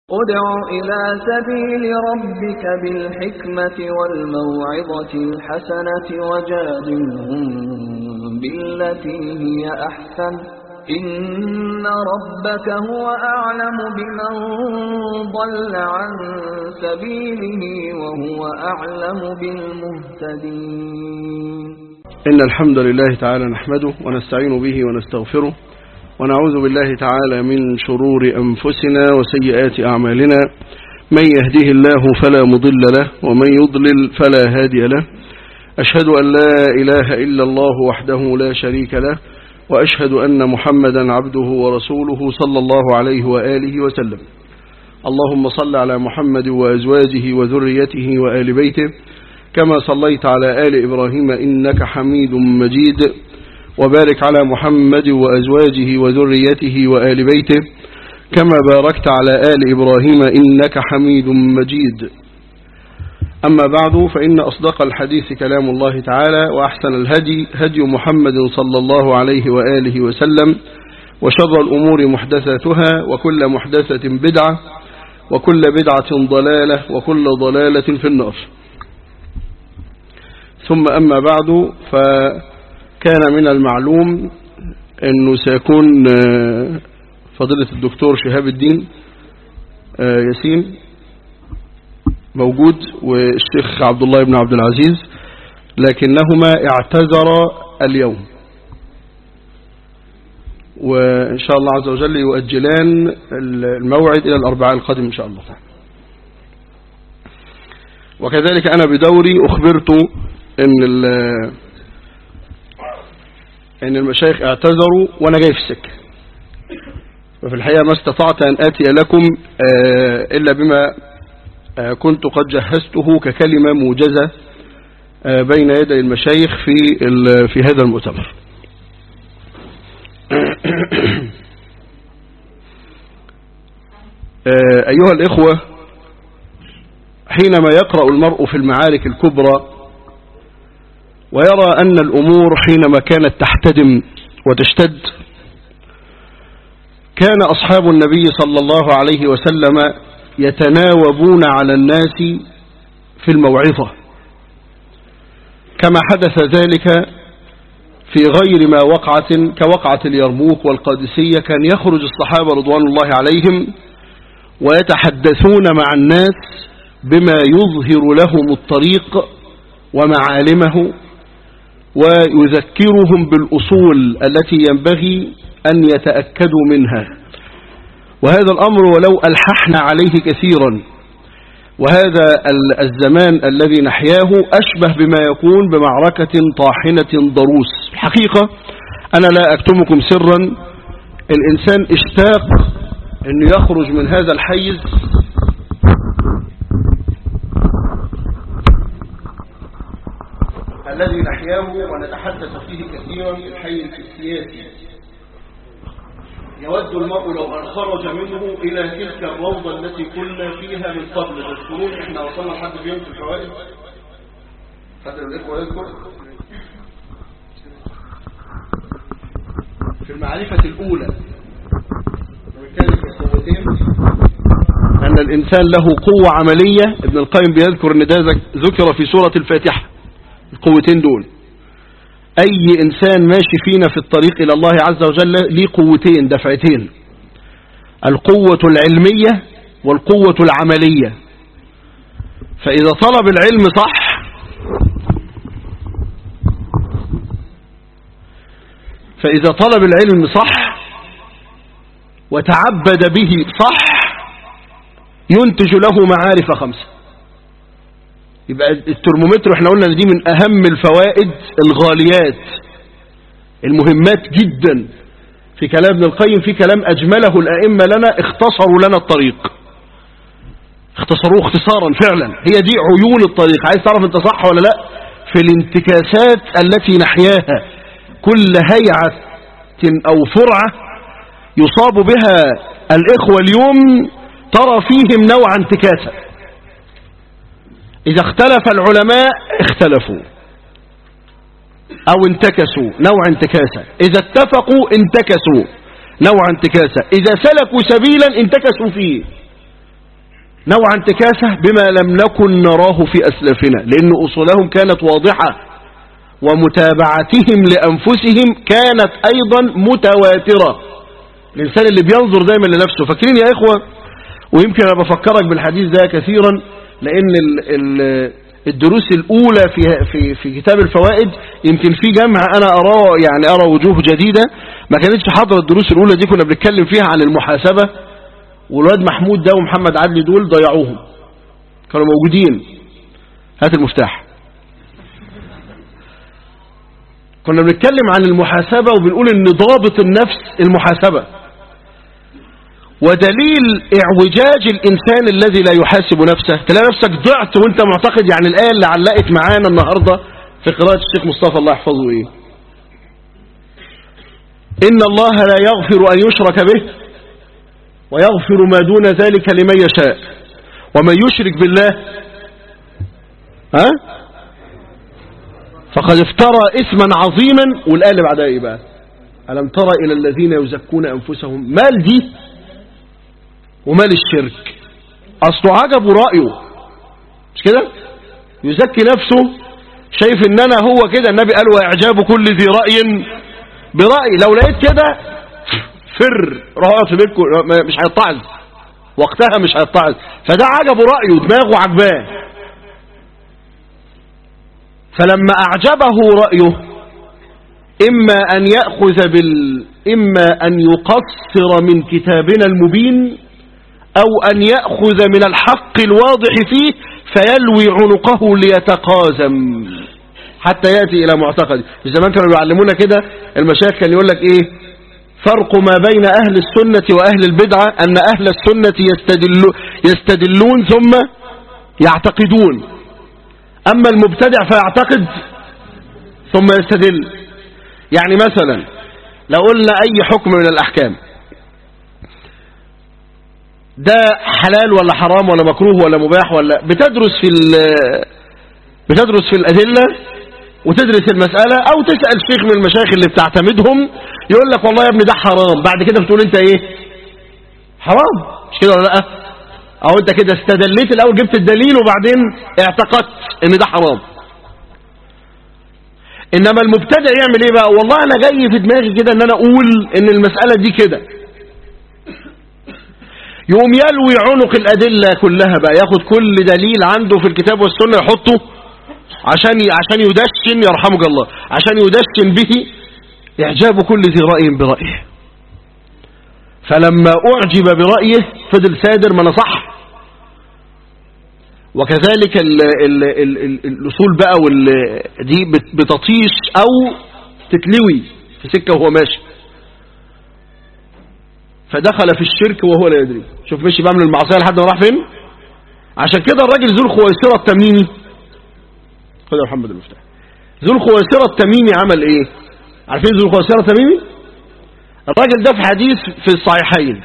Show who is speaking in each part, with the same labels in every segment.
Speaker 1: ادع إلى سبيل ربك بالحكمة والموعظة الحسنة وجادلهم بالتي هي أحسن إن ربك هو أعلم بمن ضل عن سبيله وهو أعلم بالمهتدين
Speaker 2: إن الحمد لله تعالى نحمده ونستعين به ونستغفره ونعوذ بالله تعالى من شرور أنفسنا وسيئات أعمالنا من يهده الله فلا مضل له ومن يضلل فلا هادي له أشهد أن لا إله إلا الله وحده لا شريك له وأشهد أن محمدا عبده ورسوله صلى الله عليه وآله وسلم اللهم صل على محمد وأزواجه وذريته وآل بيته كما صليت على آل إبراهيم إنك حميد مجيد وبارك على محمد وأزواجه وذريته وآل بيته كما باركت على آل إبراهيم إنك حميد مجيد أما بعد فإن أصدق الحديث كلام الله تعالى وأحسن الهدي هدي محمد صلى الله عليه وآله وسلم وشر الأمور محدثاتها وكل محدثة بدعة وكل بدعة ضلالة وكل ضلالة في النار ثم أما بعد فكان من المعلوم أنه سيكون فضيلة الدكتور شهاب الدين ياسين موجود والشيخ عبد الله بن عبد العزيز لكنهما اعتذرا اليوم وإن شاء الله عز وجل يؤجلان الموعد إلى الأربعاء القادم إن شاء الله تعالى وكذلك أنا بدوري أخبرت إن إن المشايخ اعتذروا وأنا جاي في السكة وفي الحقيقة ما استطعت أن آتي لكم إلا بما كنت قد جهزته ككلمة موجزة بين يدي المشايخ في في هذا المؤتمر أيها الإخوة حينما يقرأ المرء في المعارك الكبرى ويرى أن الأمور حينما كانت تحتدم وتشتد كان أصحاب النبي صلى الله عليه وسلم يتناوبون على الناس في الموعظة كما حدث ذلك في غير ما وقعة كوقعة اليرموك والقادسية كان يخرج الصحابة رضوان الله عليهم ويتحدثون مع الناس بما يظهر لهم الطريق ومعالمه ويذكرهم بالأصول التي ينبغي أن يتأكدوا منها وهذا الأمر ولو ألححنا عليه كثيرا وهذا الزمان الذي نحياه أشبه بما يكون بمعركة طاحنة ضروس الحقيقة أنا لا أكتمكم سرا الإنسان اشتاق أنه يخرج من هذا الحيز الذي نحياه ونتحدث فيه كثيرا في الحيز السياسي يود المرء لو أن خرج منه إلى تلك الروضة التي كنا فيها من قبل تذكرون إحنا وصلنا لحد اليوم في الفوائد حد الإخوة يذكر في المعرفة الأولى نتكلم في القوتين أن الإنسان له قوة عملية ابن القيم بيذكر أن ده ذكر في سورة الفاتحة القوتين دول أي إنسان ماشي فينا في الطريق إلى الله عز وجل ليه قوتين دفعتين القوة العلمية والقوة العملية فإذا طلب العلم صح فإذا طلب العلم صح وتعبد به صح ينتج له معارف خمسة يبقى الترمومتر احنا قلنا دي من اهم الفوائد الغاليات المهمات جدا في كلام ابن القيم في كلام اجمله الائمة لنا اختصروا لنا الطريق اختصروه اختصارا فعلا هي دي عيون الطريق عايز تعرف انت صح ولا لا في الانتكاسات التي نحياها كل هيعة او فرعة يصاب بها الاخوة اليوم ترى فيهم نوع انتكاسة إذا اختلف العلماء اختلفوا أو انتكسوا نوع انتكاسة إذا اتفقوا انتكسوا نوع انتكاسة إذا سلكوا سبيلا انتكسوا فيه نوع انتكاسة بما لم نكن نراه في أسلافنا لأن أصولهم كانت واضحة ومتابعتهم لأنفسهم كانت أيضا متواترة الإنسان اللي بينظر دايما لنفسه فاكرين يا إخوة ويمكن أنا بفكرك بالحديث ده كثيرا لأن ال ال الدروس الأولى في, في, في كتاب الفوائد يمكن في جمع أنا أراه يعني أرى وجوه جديدة ما كانتش حاضرة الدروس الأولى دي كنا بنتكلم فيها عن المحاسبة والواد محمود ده ومحمد عدلي دول ضيعوهم كانوا موجودين هات المفتاح كنا بنتكلم عن المحاسبة وبنقول ان ضابط النفس المحاسبة ودليل اعوجاج الانسان الذي لا يحاسب نفسه تلاقي نفسك ضعت وانت معتقد يعني الآية اللي علقت معانا النهاردة في قراءة الشيخ مصطفى الله يحفظه ايه إن الله لا يغفر أن يشرك به ويغفر ما دون ذلك لمن يشاء ومن يشرك بالله ها فقد افترى اسما عظيما والآية اللي بعدها ايه بقى ألم ترى إلى الذين يزكون أنفسهم مال دي ومال الشرك أصله عجب رأيه مش كده يزكي نفسه شايف ان انا هو كده النبي قال واعجاب كل ذي رأي برأي لو لقيت كده فر روح في بيتكم مش هيتعظ وقتها مش هيتعظ فده عجبه رأيه دماغه عجباه فلما أعجبه رأيه إما أن يأخذ بال إما أن يقصر من كتابنا المبين أو أن يأخذ من الحق الواضح فيه فيلوي عنقه ليتقازم حتى يأتي إلى معتقد زمان كانوا يعلمونا كده المشايخ كان يقول لك إيه فرق ما بين أهل السنة وأهل البدعة أن أهل السنة يستدل يستدلون ثم يعتقدون أما المبتدع فيعتقد ثم يستدل يعني مثلا لو قلنا أي حكم من الأحكام ده حلال ولا حرام ولا مكروه ولا مباح ولا بتدرس في بتدرس في الأدلة وتدرس المسألة أو تسأل شيخ من المشايخ اللي بتعتمدهم يقول لك والله يا ابني ده حرام بعد كده بتقول انت ايه حرام مش كده ولا لا او انت كده استدليت الاول جبت الدليل وبعدين اعتقدت ان ده حرام انما المبتدع يعمل ايه بقى والله انا جاي في دماغي كده ان انا اقول ان المسألة دي كده يقوم يلوي عنق الأدلة كلها بقى ياخد كل دليل عنده في الكتاب والسنة يحطه عشان عشان يدشن يرحمك الله عشان يدشن به إعجاب كل ذي رأي برأيه فلما أعجب برأيه فضل سادر ما نصح وكذلك ال ال ال ال الأصول بقى وال دي بتطيش أو تتلوي في سكة وهو ماشي فدخل في الشرك وهو لا يدري شوف مشي بقى من المعصية لحد ما راح فين عشان كده الراجل ذو الخويصرة التميمي خد يا محمد المفتاح ذو الخويصرة التميمي عمل ايه عارفين ذو الخويصرة التميمي الراجل ده في حديث في الصحيحين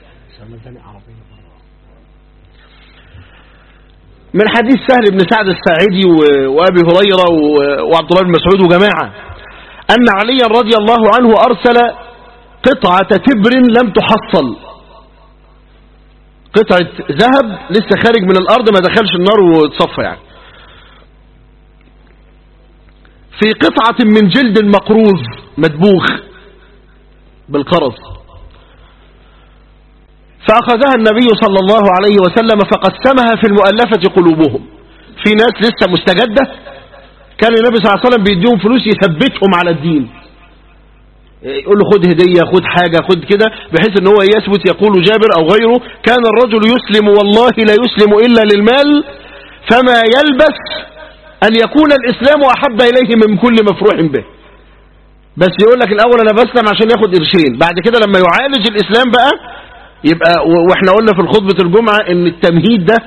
Speaker 2: من حديث سهل بن سعد الساعدي وابي هريرة وعبد الله بن مسعود وجماعة ان عليا رضي الله عنه ارسل قطعة تبر لم تحصل قطعة ذهب لسه خارج من الارض ما دخلش النار وتصفى يعني في قطعة من جلد مقروز مدبوخ بالقرص فأخذها النبي صلى الله عليه وسلم فقسمها في المؤلفة قلوبهم في ناس لسه مستجدة كان النبي صلى الله عليه وسلم بيديهم فلوس يثبتهم على الدين يقول له خد هدية خد حاجة خد كده بحيث ان هو يثبت يقول جابر او غيره كان الرجل يسلم والله لا يسلم إلا للمال فما يلبس أن يكون الإسلام أحب إليه من كل مفروح به بس يقول لك الأول أنا بسلم عشان ياخد قرشين بعد كده لما يعالج الإسلام بقى يبقى وإحنا قلنا في الخطبة الجمعة إن التمهيد ده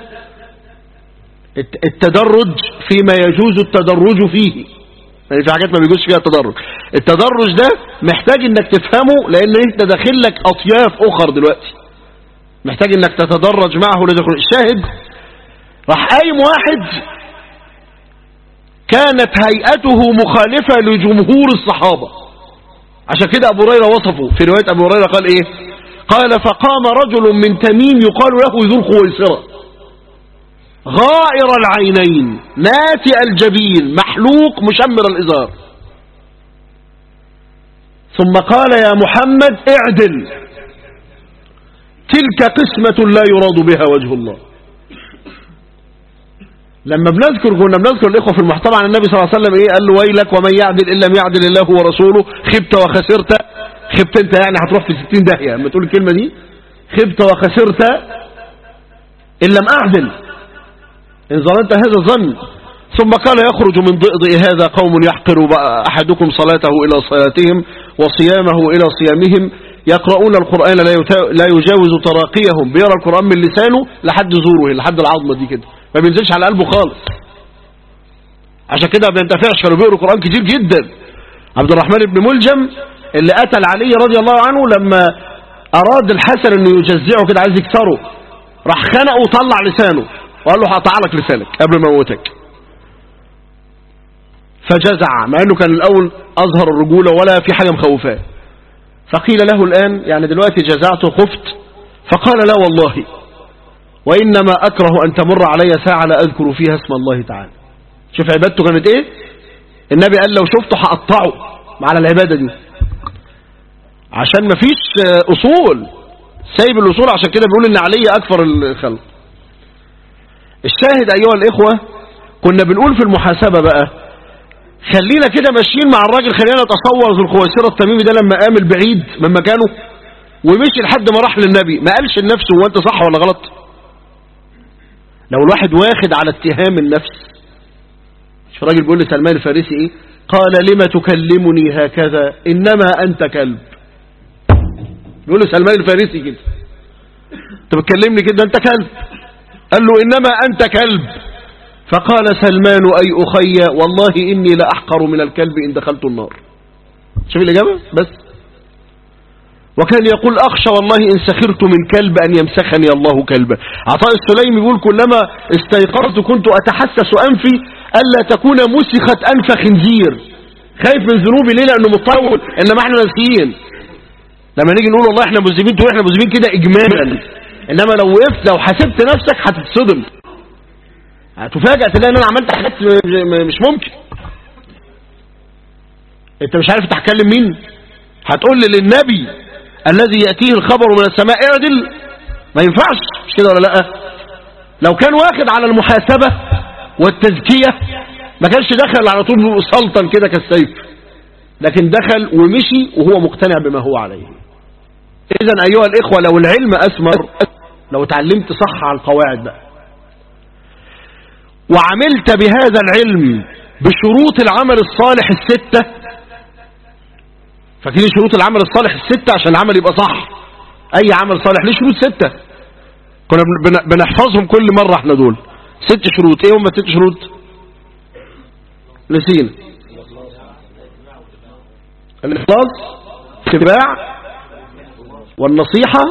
Speaker 2: التدرج فيما يجوز التدرج فيه يعني في حاجات ما بيجوز فيها التدرج التدرج ده محتاج انك تفهمه لان انت داخل لك اطياف اخر دلوقتي محتاج انك تتدرج معه لدخول الشاهد راح قايم واحد كانت هيئته مخالفة لجمهور الصحابة عشان كده أبو هريرة وصفه في رواية أبو هريرة قال إيه قال فقام رجل من تميم يقال له ذو الخويصرة غائر العينين ناتئ الجبين محلوق مشمر الإزار ثم قال يا محمد اعدل تلك قسمة لا يراد بها وجه الله لما بنذكر كنا بنذكر الإخوة في المحتوى عن النبي صلى الله عليه وسلم إيه قال له ويلك ومن يعدل إن لم يعدل الله ورسوله خبت وخسرت خبت أنت يعني هتروح في ستين داهية لما تقول الكلمة دي خبت وخسرت إن لم أعدل إن ظننت هذا الظن ثم قال يخرج من ضئضئ هذا قوم يحقر أحدكم صلاته إلى صلاتهم وصيامه إلى صيامهم يقرؤون القرآن لا يجاوز تراقيهم بيرى القرآن من لسانه لحد زوره لحد العظمة دي كده ما بينزلش على قلبه خالص عشان كده ما بينتفعش كانوا بيقروا قرآن كتير جدا عبد الرحمن بن ملجم اللي قتل علي رضي الله عنه لما أراد الحسن انه يجزعه كده عايز يكسره راح خنقه وطلع لسانه وقال له هقطع لك لسانك قبل ما اموتك فجزع مع انه كان الاول اظهر الرجولة ولا في حاجة مخوفاه فقيل له الان يعني دلوقتي جزعت وخفت فقال لا والله وإنما أكره أن تمر علي ساعة لا أذكر فيها اسم الله تعالى شوف عبادته كانت إيه النبي قال لو شفته هقطعه على العبادة دي عشان ما فيش أصول سايب الأصول عشان كده بيقول إن علي أكثر الخلق الشاهد أيها الإخوة كنا بنقول في المحاسبة بقى خلينا كده ماشيين مع الراجل خلينا نتصور ذو الخواسرة التميمي ده لما قام البعيد من مكانه ومشي لحد ما راح للنبي ما قالش لنفسه هو انت صح ولا غلط لو الواحد واخد على اتهام النفس شو الراجل بيقول لسلمان الفارسي ايه قال لما تكلمني هكذا انما انت كلب بيقول لسلمان الفارسي كده انت بتكلمني كده انت كلب قال له انما انت كلب فقال سلمان اي اخي والله اني لاحقر من الكلب ان دخلت النار شوف الاجابه بس وكان يقول أخشى والله إن سخرت من كلب أن يمسخني الله كلبا عطاء السليم يقول كلما استيقظت كنت أتحسس أنفي ألا تكون مسخت أنف خنزير خايف من ذنوبي ليه لأنه مطول إنما احنا ناسيين لما نيجي نقول والله احنا مذنبين تقول احنا مذنبين كده إجمالا إنما لو وقفت لو حسبت نفسك هتتصدم هتفاجأ تلاقي ان انا عملت حاجات مش ممكن انت مش عارف تتكلم مين هتقول لي للنبي الذي يأتيه الخبر من السماء اعدل ما ينفعش مش كده ولا لا لو كان واخد على المحاسبة والتزكية ما كانش دخل على طول سلطن كده كالسيف لكن دخل ومشي وهو مقتنع بما هو عليه اذا ايها الاخوة لو العلم اثمر لو اتعلمت صح على القواعد بقى وعملت بهذا العلم بشروط العمل الصالح الستة فاكرين شروط العمل الصالح الستة عشان العمل يبقى صح اي عمل صالح ليه شروط ستة كنا بنحفظهم كل مرة احنا دول ست شروط ايه هم ست شروط نسينا الاخلاص اتباع والنصيحة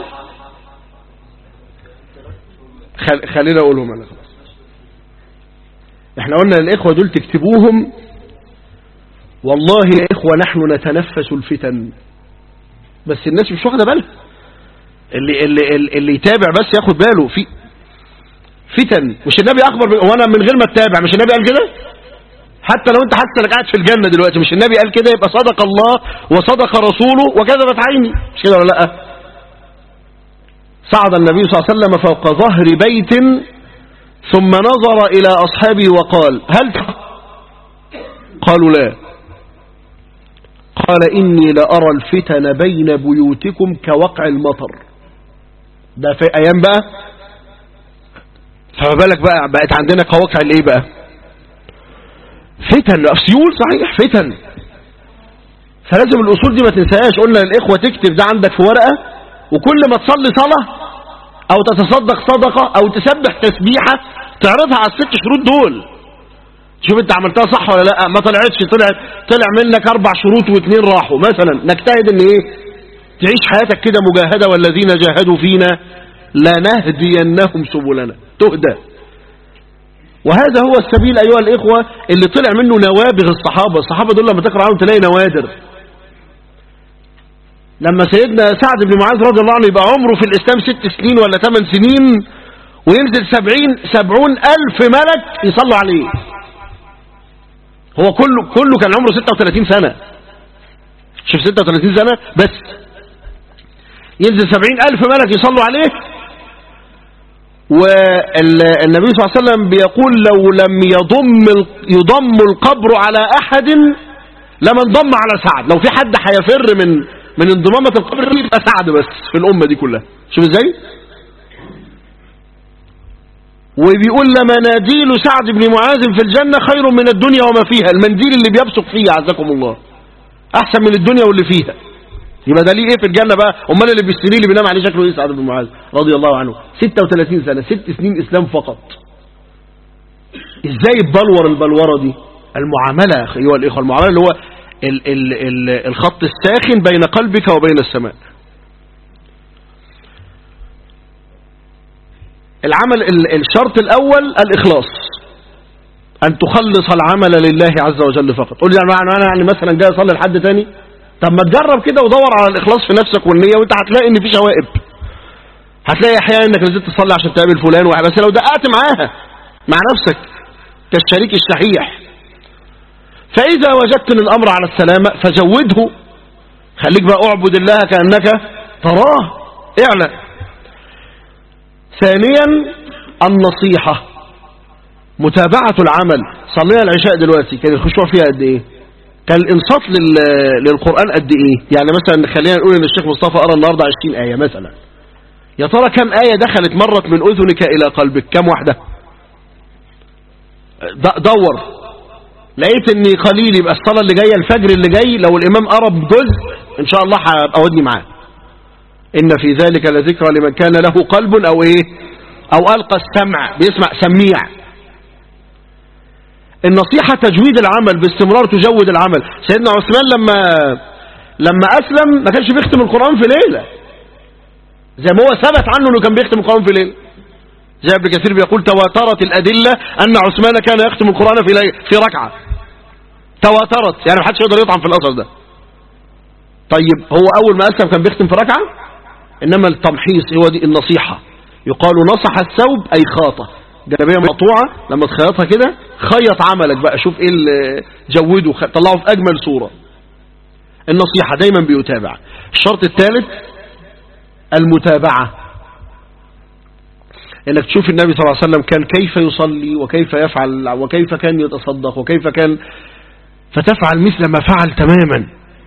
Speaker 2: خل... خلينا اقولهم انا خلاص احنا قلنا للاخوة دول تكتبوهم والله يا إخوة نحن نتنفس الفتن بس الناس مش واخده بالها اللي, اللي, اللي يتابع بس ياخد باله في فتن مش النبي أخبر وانا من غير ما اتابع مش النبي قال كده حتى لو انت حاسس انك قاعد في الجنة دلوقتي مش النبي قال كده يبقى صدق الله وصدق رسوله وكذبت عيني مش كده ولا لا صعد النبي صلى الله عليه وسلم فوق ظهر بيت ثم نظر إلى أصحابه وقال هل قالوا لا قال إني لأرى الفتن بين بيوتكم كوقع المطر ده في أيام بقى فما بالك بقى بقت عندنا كواقع الايه بقى فتن سيول صحيح فتن فلازم الأصول دي ما تنساهاش قلنا للإخوة تكتب ده عندك في ورقة وكل ما تصلي صلاة أو تتصدق صدقة أو تسبح تسبيحة تعرضها على الست شروط دول شوف انت عملتها صح ولا لا ما طلعتش طلع طلع منك اربع شروط واثنين راحوا مثلا نجتهد ان ايه تعيش حياتك كده مجاهدة والذين جاهدوا فينا لنهدينهم سبلنا تهدى وهذا هو السبيل أيها الإخوة اللي طلع منه نوابغ الصحابة الصحابة دول لما تقرأ عنهم تلاقي نوادر لما سيدنا سعد بن معاذ رضي الله عنه يبقى عمره في الإسلام ست سنين ولا ثمان سنين وينزل سبعين سبعون ألف ملك يصلوا عليه هو كله كله كان عمره 36 سنة شوف 36 سنة بس ينزل 70 ألف ملك يصلوا عليه والنبي صلى الله عليه وسلم بيقول لو لم يضم يضم القبر على أحد لما انضم على سعد لو في حد هيفر من من انضمامة القبر يبقى سعد بس في الأمة دي كلها شوف ازاي وبيقول لمناديل سعد بن معاذ في الجنة خير من الدنيا وما فيها المنديل اللي بيبصق فيه عزكم الله أحسن من الدنيا واللي فيها يبقى ده ليه ايه في الجنة بقى امال اللي بيشتري اللي بينام عليه شكله ايه سعد بن معاذ رضي الله عنه 36 سنة ست سنين اسلام فقط ازاي البلور البلورة دي المعاملة ايها الاخوة المعاملة اللي هو ال ال ال الخط الساخن بين قلبك وبين السماء العمل الشرط الأول الإخلاص أن تخلص العمل لله عز وجل فقط قول لي يعني أنا يعني مثلا جاي أصلي لحد تاني طب ما تجرب كده ودور على الإخلاص في نفسك والنية وانت هتلاقي ان في شوائب هتلاقي احيانا انك نزلت تصلي عشان تقابل فلان واحد بس لو دققت معاها مع نفسك كالشريك الشحيح فإذا وجدت ان الأمر على السلامة فجوده خليك بقى اعبد الله كأنك تراه اعلى ثانيا النصيحة متابعة العمل صلينا العشاء دلوقتي كان الخشوع فيها قد ايه كان الانصات للقرآن قد ايه يعني مثلا خلينا نقول ان الشيخ مصطفى قرأ النهاردة 20 آية مثلا يا ترى كم آية دخلت مرت من أذنك إلى قلبك كم واحدة دور لقيت اني قليل يبقى الصلاة اللي جاية الفجر اللي جاي لو الامام قرب جزء ان شاء الله هبقى ودني معاه إن في ذلك لذكرى لمن كان له قلب أو إيه أو ألقى السمع بيسمع سميع النصيحة تجويد العمل باستمرار تجود العمل سيدنا عثمان لما لما أسلم ما كانش بيختم القرآن في ليلة زي ما هو ثبت عنه أنه كان بيختم القرآن في ليلة زي ابن كثير بيقول تواترت الأدلة أن عثمان كان يختم القرآن في ليلة في ركعة تواترت يعني ما حدش يقدر يطعن في الأثر ده طيب هو أول ما أسلم كان بيختم في ركعة إنما التمحيص هو دي النصيحة يقال نصح الثوب أي خاطة جلابيه مقطوعة لما تخيطها كده خيط عملك بقى شوف ايه اللي جوده طلعه في أجمل صورة النصيحة دايما بيتابع الشرط الثالث المتابعة انك تشوف النبي صلى الله عليه وسلم كان كيف يصلي وكيف يفعل وكيف كان يتصدق وكيف كان فتفعل مثل ما فعل تماما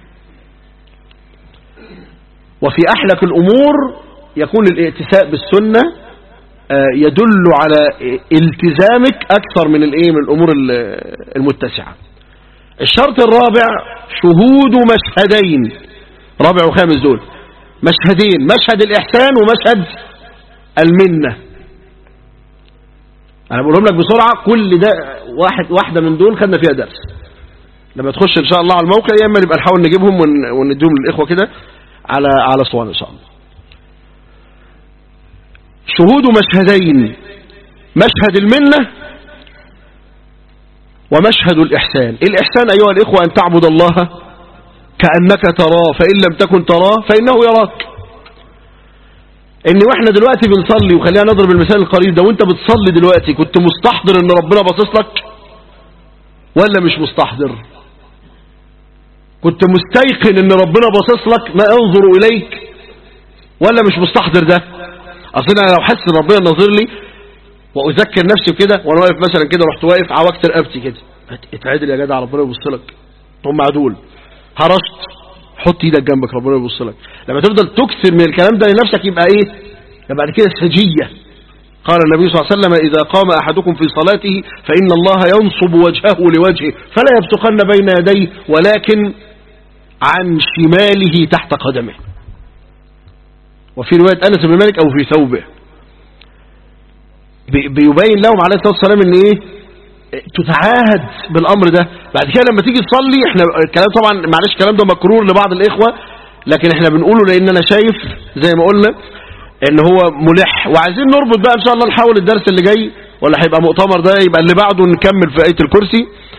Speaker 2: وفي أحلك الأمور يكون الائتساء بالسنة يدل على التزامك أكثر من الايه من الأمور المتسعة الشرط الرابع شهود مشهدين رابع وخامس دول مشهدين مشهد الإحسان ومشهد المنة أنا بقولهم لك بسرعة كل ده واحد واحدة من دول خدنا فيها درس لما تخش إن شاء الله على الموقع يا إما نبقى نحاول نجيبهم ونديهم للإخوة كده على على اسطوانه ان شاء الله شهود مشهدين مشهد المنة ومشهد الإحسان الإحسان أيها الإخوة أن تعبد الله كأنك تراه فإن لم تكن تراه فإنه يراك إن وإحنا دلوقتي بنصلي وخلينا نضرب المثال القريب ده وإنت بتصلي دلوقتي كنت مستحضر إن ربنا باصص لك ولا مش مستحضر كنت مستيقن ان ربنا باصص لك ما ينظر اليك ولا مش مستحضر ده اصل انا لو حس ان ربنا ناظر لي واذكر نفسي كده وانا واقف مثلا كده رحت واقف عوجت رقبتي كده اتعدل يا جدع ربنا يبص لك هم عدول هرشت حط ايدك جنبك ربنا يبص لك لما تفضل تكثر من الكلام ده لنفسك يبقى ايه يبقى بعد كده سجيه قال النبي صلى الله عليه وسلم إذا قام أحدكم في صلاته فإن الله ينصب وجهه لوجهه فلا يبصقن بين يديه ولكن عن شماله تحت قدمه وفي رواية أنس بن مالك أو في ثوبه بيبين لهم عليه الصلاة والسلام ان ايه تتعاهد بالامر ده بعد كده لما تيجي تصلي احنا الكلام طبعا معلش الكلام ده مكرور لبعض الاخوة لكن احنا بنقوله لان انا شايف زي ما قلنا ان هو ملح وعايزين نربط بقى ان شاء الله نحاول الدرس اللي جاي ولا هيبقى مؤتمر ده يبقى اللي بعده نكمل في آية الكرسي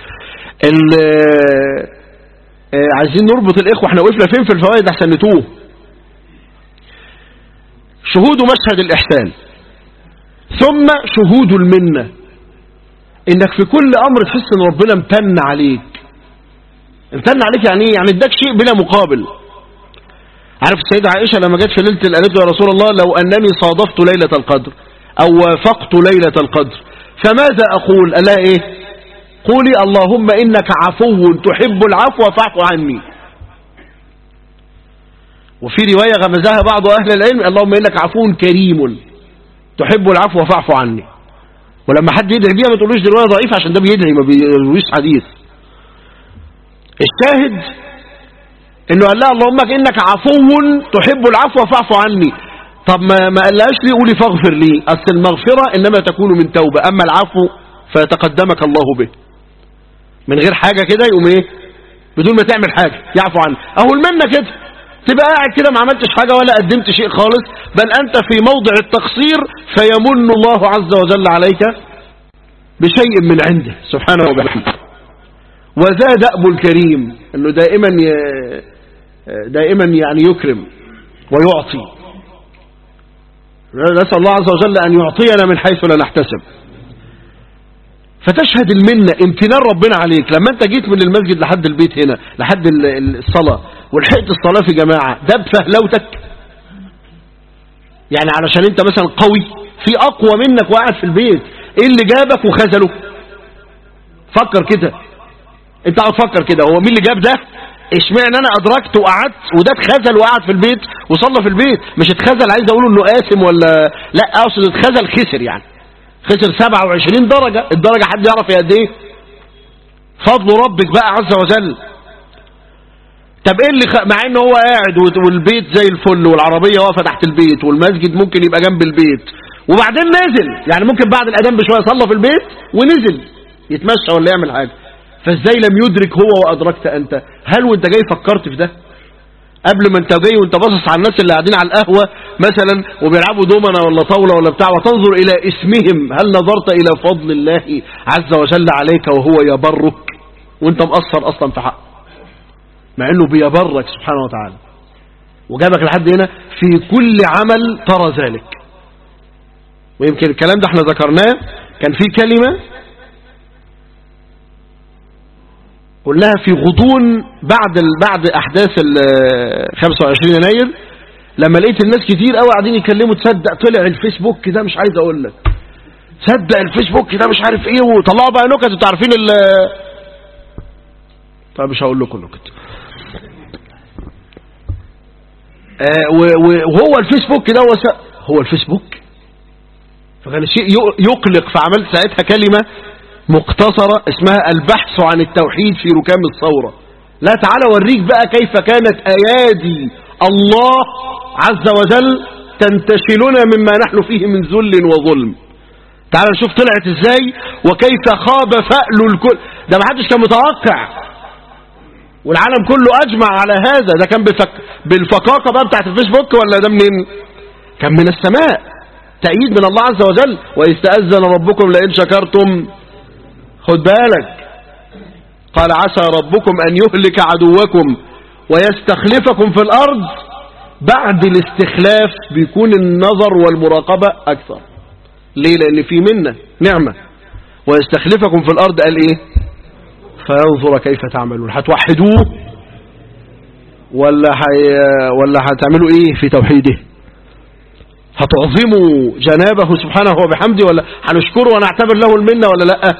Speaker 2: عايزين نربط الاخوة احنا وقفنا فين في الفوائد احسن نتوه شهود مشهد الاحسان ثم شهود المنة انك في كل امر تحس ان ربنا امتن عليك امتن عليك يعني ايه يعني اداك شيء بلا مقابل عارف السيدة عائشة لما جت في ليلة قالت له يا رسول الله لو انني صادفت ليلة القدر او وافقت ليلة القدر فماذا اقول الا ايه قولي اللهم انك عفو تحب العفو فاعف عني وفي رواية غمزها بعض اهل العلم اللهم انك عفو كريم تحب العفو فاعف عني ولما حد يدعي بيها ما تقولوش دي رواية ضعيفة عشان ده بيدعي ما بيرويش حديث الشاهد انه قال لها اللهم انك عفو تحب العفو فاعف عني طب ما ما قالهاش ليه قولي فاغفر لي اصل المغفرة انما تكون من توبة اما العفو فيتقدمك الله به من غير حاجة كده يقوم ايه بدون ما تعمل حاجة يعفو عنه اهو المنة كده تبقى قاعد كده ما عملتش حاجة ولا قدمت شيء خالص بل انت في موضع التقصير فيمن الله عز وجل عليك بشيء من عنده سبحانه وبحمده وزاد أبو الكريم انه دائما ي... دائما يعني يكرم ويعطي نسأل الله عز وجل أن يعطينا من حيث لا نحتسب فتشهد المنة امتنان ربنا عليك لما انت جيت من المسجد لحد البيت هنا لحد الصلاة ولحقت الصلاة في جماعة ده بفهلوتك يعني علشان انت مثلا قوي في اقوى منك وقاعد في البيت ايه اللي جابك وخذله فكر كده انت قاعد تفكر كده هو مين اللي جاب ده اشمعنى انا ادركت وقعدت وده اتخذل وقعد في البيت وصلى في البيت مش اتخذل عايز اقول انه قاسم ولا لا اقصد اتخذل خسر يعني خسر 27 درجة الدرجة حد يعرف قد ايه فضل ربك بقى عز وجل طب ايه اللي خ... مع ان هو قاعد والبيت زي الفل والعربية واقفة تحت البيت والمسجد ممكن يبقى جنب البيت وبعدين نزل يعني ممكن بعد الاذان بشوية صلى في البيت ونزل يتمشى ولا يعمل حاجة فازاي لم يدرك هو وادركت انت هل وانت جاي فكرت في ده قبل ما انت جاي وانت باصص على الناس اللي قاعدين على القهوة مثلا وبيلعبوا دومنا ولا طاولة ولا بتاع وتنظر الى اسمهم هل نظرت الى فضل الله عز وجل عليك وهو يبرك وانت مقصر اصلا في حقه مع انه بيبرك سبحانه وتعالى وجابك لحد هنا في كل عمل ترى ذلك ويمكن الكلام ده احنا ذكرناه كان في كلمة قلناها في غضون بعد ال... بعد احداث ال 25 يناير لما لقيت الناس كتير قوي قاعدين يكلموا تصدق طلع الفيسبوك ده مش عايز اقول لك تصدق الفيسبوك ده مش عارف ايه وطلعوا بقى نكت انتوا عارفين ال طيب مش هقول لكم نكت آه وهو الفيسبوك ده هو, هو الفيسبوك فكان الشيء يقلق فعملت ساعتها كلمة مقتصرة اسمها البحث عن التوحيد في ركام الثورة لا تعالى اوريك بقى كيف كانت ايادي الله عز وجل تنتشلنا مما نحن فيه من ذل وظلم تعالى نشوف طلعت ازاي وكيف خاب فأل الكل ده ما حدش كان متوقع والعالم كله اجمع على هذا ده كان بفك... بالفقاقة بقى بتاعت الفيسبوك ولا ده منين كان من السماء تأييد من الله عز وجل ويستأذن ربكم لئن شكرتم خد بالك قال عسى ربكم أن يهلك عدوكم ويستخلفكم في الأرض بعد الاستخلاف بيكون النظر والمراقبة أكثر ليه لأن في منا نعمة ويستخلفكم في الأرض قال إيه فينظر كيف تعملون هتوحدوه ولا حي... ولا هتعملوا إيه في توحيده هتعظموا جنابه سبحانه وبحمده ولا هنشكره ونعتبر له المنة ولا لأ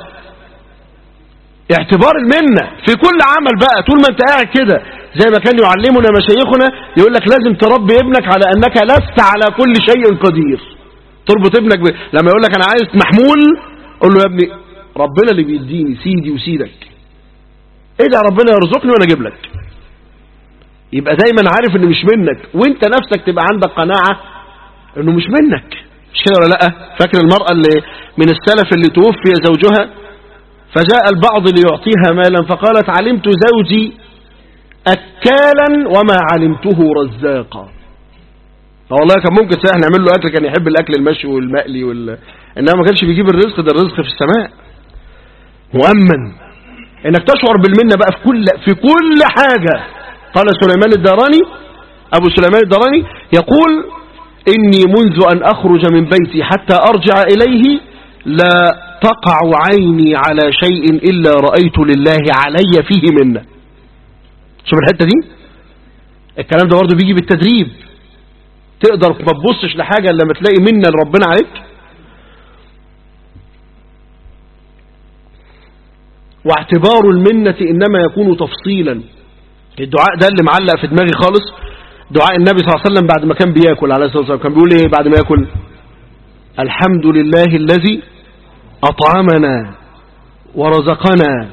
Speaker 2: اعتبار المنة في كل عمل بقى طول ما انت قاعد كده زي ما كان يعلمنا مشايخنا يقول لك لازم تربي ابنك على انك لست على كل شيء قدير تربط ابنك ب... لما يقول لك انا عايز محمول قول له يا ابني ربنا اللي بيديني سيدي وسيدك ادعي ربنا يرزقني وانا اجيب لك يبقى دايما عارف انه مش منك وانت نفسك تبقى عندك قناعة انه مش منك مش كده ولا لا فاكر المرأة اللي من السلف اللي توفي زوجها فجاء البعض ليعطيها مالا فقالت علمت زوجي أكالا وما علمته رزاقا والله كان ممكن سهل نعمل له أكل كان يحب الأكل المشوي والمقلي وال... إنما ما كانش بيجيب الرزق ده الرزق في السماء مؤمن إنك تشعر بالمنة بقى في كل في كل حاجة قال سليمان الداراني أبو سليمان الداراني يقول إني منذ أن أخرج من بيتي حتى أرجع إليه لا تقع عيني على شيء إلا رأيت لله علي فيه منه شوف الحتة دي الكلام ده برضه بيجي بالتدريب تقدر ما تبصش لحاجة إلا لما تلاقي منة لربنا عليك واعتبار المنة إنما يكون تفصيلا الدعاء ده اللي معلق في دماغي خالص دعاء النبي صلى الله عليه وسلم بعد ما كان بياكل عليه الصلاة والسلام كان بيقول ايه بعد ما ياكل الحمد لله الذي أطعمنا ورزقنا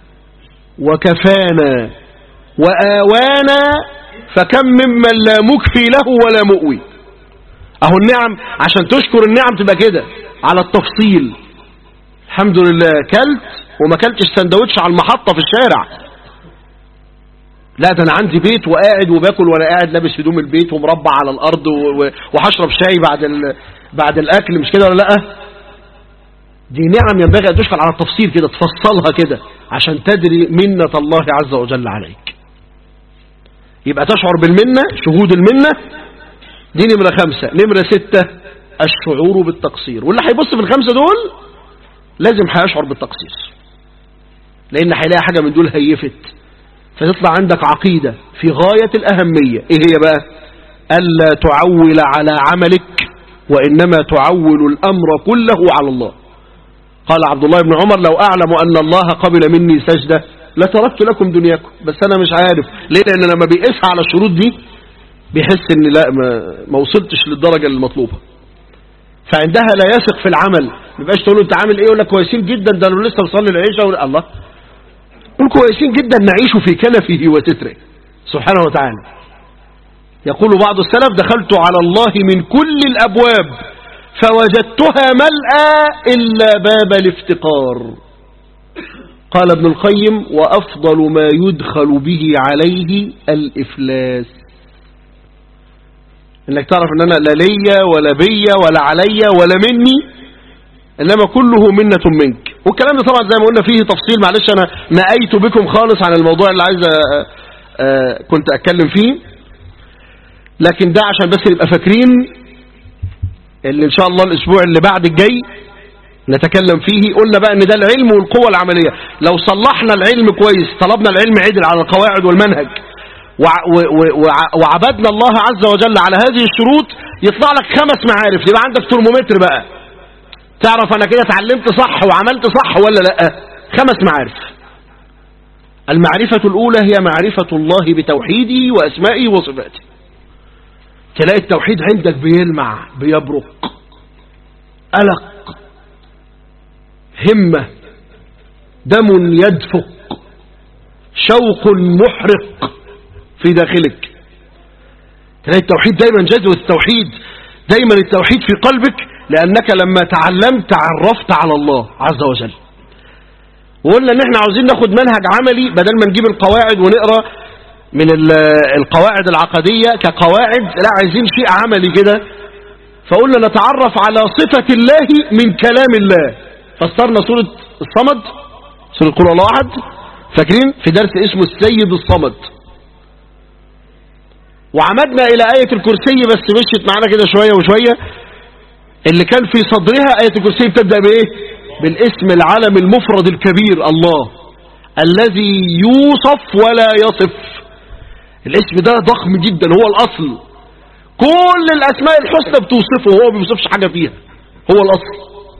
Speaker 2: وكفانا وآوانا فكم ممن لا مكفي له ولا مؤوي اهو النعم عشان تشكر النعم تبقى كده على التفصيل الحمد لله كلت وما كلتش سندوتش على المحطة في الشارع لا ده انا عندي بيت وقاعد وباكل وانا قاعد لابس هدوم البيت ومربع على الارض وهشرب شاي بعد بعد الاكل مش كده ولا لا دي نعم ينبغي ان تشكر على التفصيل كده تفصلها كده عشان تدري منة الله عز وجل عليك يبقى تشعر بالمنة شهود المنة دي نمرة خمسة نمرة ستة الشعور بالتقصير واللي هيبص في الخمسة دول لازم هيشعر بالتقصير لان هيلاقي حاجة من دول هيفت فتطلع عندك عقيدة في غاية الأهمية ايه هي بقى ألا تعول على عملك وإنما تعول الأمر كله على الله قال عبد الله بن عمر لو أعلم أن الله قبل مني سجدة لتركت لكم دنياكم بس أنا مش عارف ليه لأن لما بيقيسها على الشروط دي بيحس ان لا ما, ما وصلتش للدرجة المطلوبة فعندها لا يثق في العمل ما يبقاش تقول له انت عامل ايه يقول لك كويسين جدا ده انا لسه مصلي العشاء الله قل كويسين جدا نعيش في كنفه وستره سبحانه وتعالى يقول بعض السلف دخلت على الله من كل الأبواب فوجدتها ملأى إلا باب الافتقار قال ابن القيم وأفضل ما يدخل به عليه الإفلاس انك تعرف ان انا لا ليا ولا بيا ولا عليا ولا مني انما كله منة منك والكلام ده طبعا زي ما قلنا فيه تفصيل معلش انا نأيت بكم خالص عن الموضوع اللي عايز كنت اتكلم فيه لكن ده عشان بس نبقى فاكرين اللي ان شاء الله الاسبوع اللي بعد الجاي نتكلم فيه قلنا بقى ان ده العلم والقوة العملية لو صلحنا العلم كويس طلبنا العلم عدل على القواعد والمنهج وعبدنا الله عز وجل على هذه الشروط يطلع لك خمس معارف يبقى عندك ترمومتر بقى تعرف انا كده اتعلمت صح وعملت صح ولا لا خمس معارف المعرفة الاولى هي معرفة الله بتوحيده واسمائه وصفاته تلاقي التوحيد عندك بيلمع بيبرق قلق همة دم يدفق شوق محرق في داخلك تلاقي التوحيد دايما جذوة التوحيد دايما التوحيد في قلبك لأنك لما تعلمت عرفت على الله عز وجل وقلنا ان احنا عاوزين ناخد منهج عملي بدل ما نجيب القواعد ونقرأ من القواعد العقدية كقواعد لا عايزين شيء عملي كده فقلنا نتعرف على صفة الله من كلام الله فسرنا سورة الصمد سورة قول الله أحد فاكرين في درس اسمه السيد الصمد وعمدنا إلى آية الكرسي بس مشيت معانا كده شوية وشوية اللي كان في صدرها آية الكرسي بتبدأ بإيه بالاسم العلم المفرد الكبير الله الذي يوصف ولا يصف الاسم ده ضخم جدا هو الأصل كل الأسماء الحسنى بتوصفه وهو ما بيوصفش حاجة فيها هو الأصل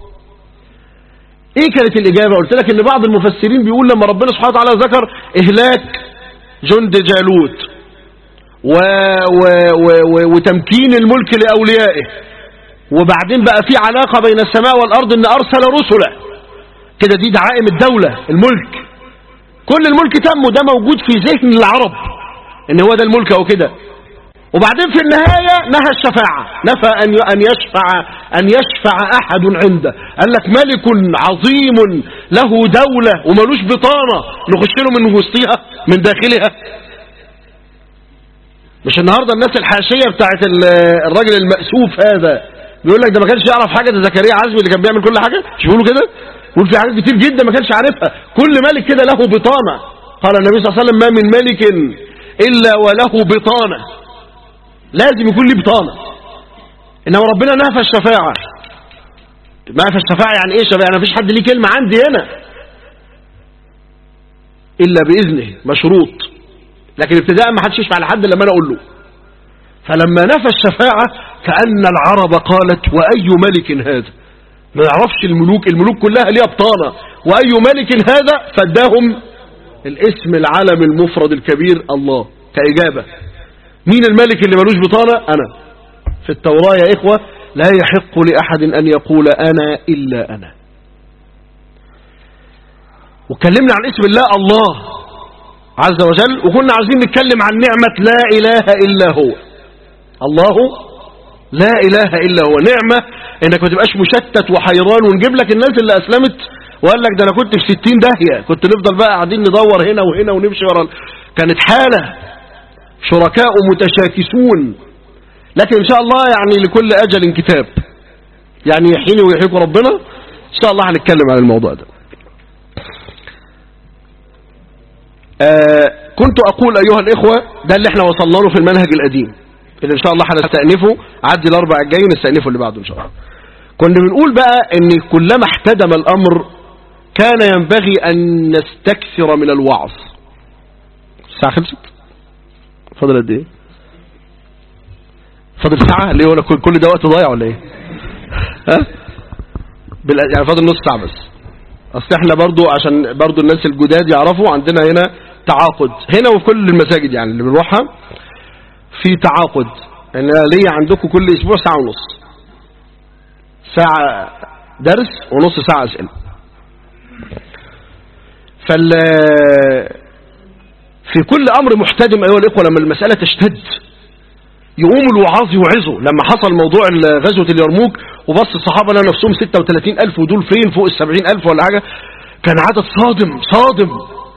Speaker 2: ايه كانت الإجابة قلت لك ان بعض المفسرين بيقول لما ربنا سبحانه وتعالى ذكر إهلاك جند جالوت و و و وتمكين الملك لأوليائه وبعدين بقى في علاقة بين السماء والأرض ان أرسل رسلا كده دي دعائم الدولة الملك كل الملك تم ده موجود في ذهن العرب ان هو ده الملك او كده وبعدين في النهاية نهى الشفاعة نفى أن أن يشفع أن يشفع أحد عنده قال لك ملك عظيم له دولة وملوش بطانة نخش له من وسطها من داخلها مش النهاردة الناس الحاشية بتاعت الراجل المأسوف هذا بيقول لك ده ما كانش يعرف حاجة ده زكريا عزمي اللي كان بيعمل كل حاجة مش بيقولوا كده بيقول في حاجات كتير جدا ما كانش عارفها كل ملك كده له بطانة قال النبي صلى الله عليه وسلم ما من ملك إلا وله بطانة لازم يكون ليه بطانة إنما ربنا نفى الشفاعة نفى الشفاعة يعني إيه شفاعة يعني مفيش حد ليه كلمة عندي هنا إلا بإذنه مشروط لكن ابتداء ما حدش يشفع لحد لما أنا أقول له فلما نفى الشفاعة كأن العرب قالت وأي ملك هذا ما يعرفش الملوك الملوك كلها ليها بطانة وأي ملك هذا فاداهم الاسم العلم المفرد الكبير الله كإجابة مين الملك اللي ملوش بطانة أنا في التوراة يا إخوة لا يحق لأحد أن يقول أنا إلا أنا وكلمنا عن اسم الله الله عز وجل وكنا عايزين نتكلم عن نعمة لا إله إلا هو الله لا إله إلا هو نعمة إنك ما تبقاش مشتت وحيران ونجيب لك الناس اللي أسلمت وقال لك ده أنا كنت في ستين داهية كنت نفضل بقى قاعدين ندور هنا وهنا ونمشي ورا كانت حالة شركاء متشاكسون لكن إن شاء الله يعني لكل أجل كتاب يعني يحيني ويحييكم ربنا إن شاء الله هنتكلم عن الموضوع ده آه كنت أقول أيها الإخوة ده اللي احنا وصلنا له في المنهج القديم اللي إن شاء الله هنستأنفه عدي الأربع الجاي ونستأنفه اللي بعده إن شاء الله كنا بنقول بقى ان كلما احتدم الأمر كان ينبغي أن نستكثر من الوعظ الساعة خلصت فاضل قد ايه فاضل ساعة اللي هو أنا كل كل ده وقت ضايع ولا ايه ها بال- يعني فاضل نص ساعة بس اصل احنا برضو عشان برضو الناس الجداد يعرفوا عندنا هنا تعاقد هنا وفي كل المساجد يعني اللي بنروحها في تعاقد ان أنا ليا عندكم كل اسبوع ساعة ونص ساعة درس ونص ساعة اسئلة فال في كل امر محتدم ايها الاخوه لما المسألة تشتد يقوم الوعاظ يوعظوا لما حصل موضوع غزوة اليرموك وبص الصحابة لنا نفسهم 36 ألف ودول فين فوق ال 70 ألف ولا حاجة كان عدد صادم صادم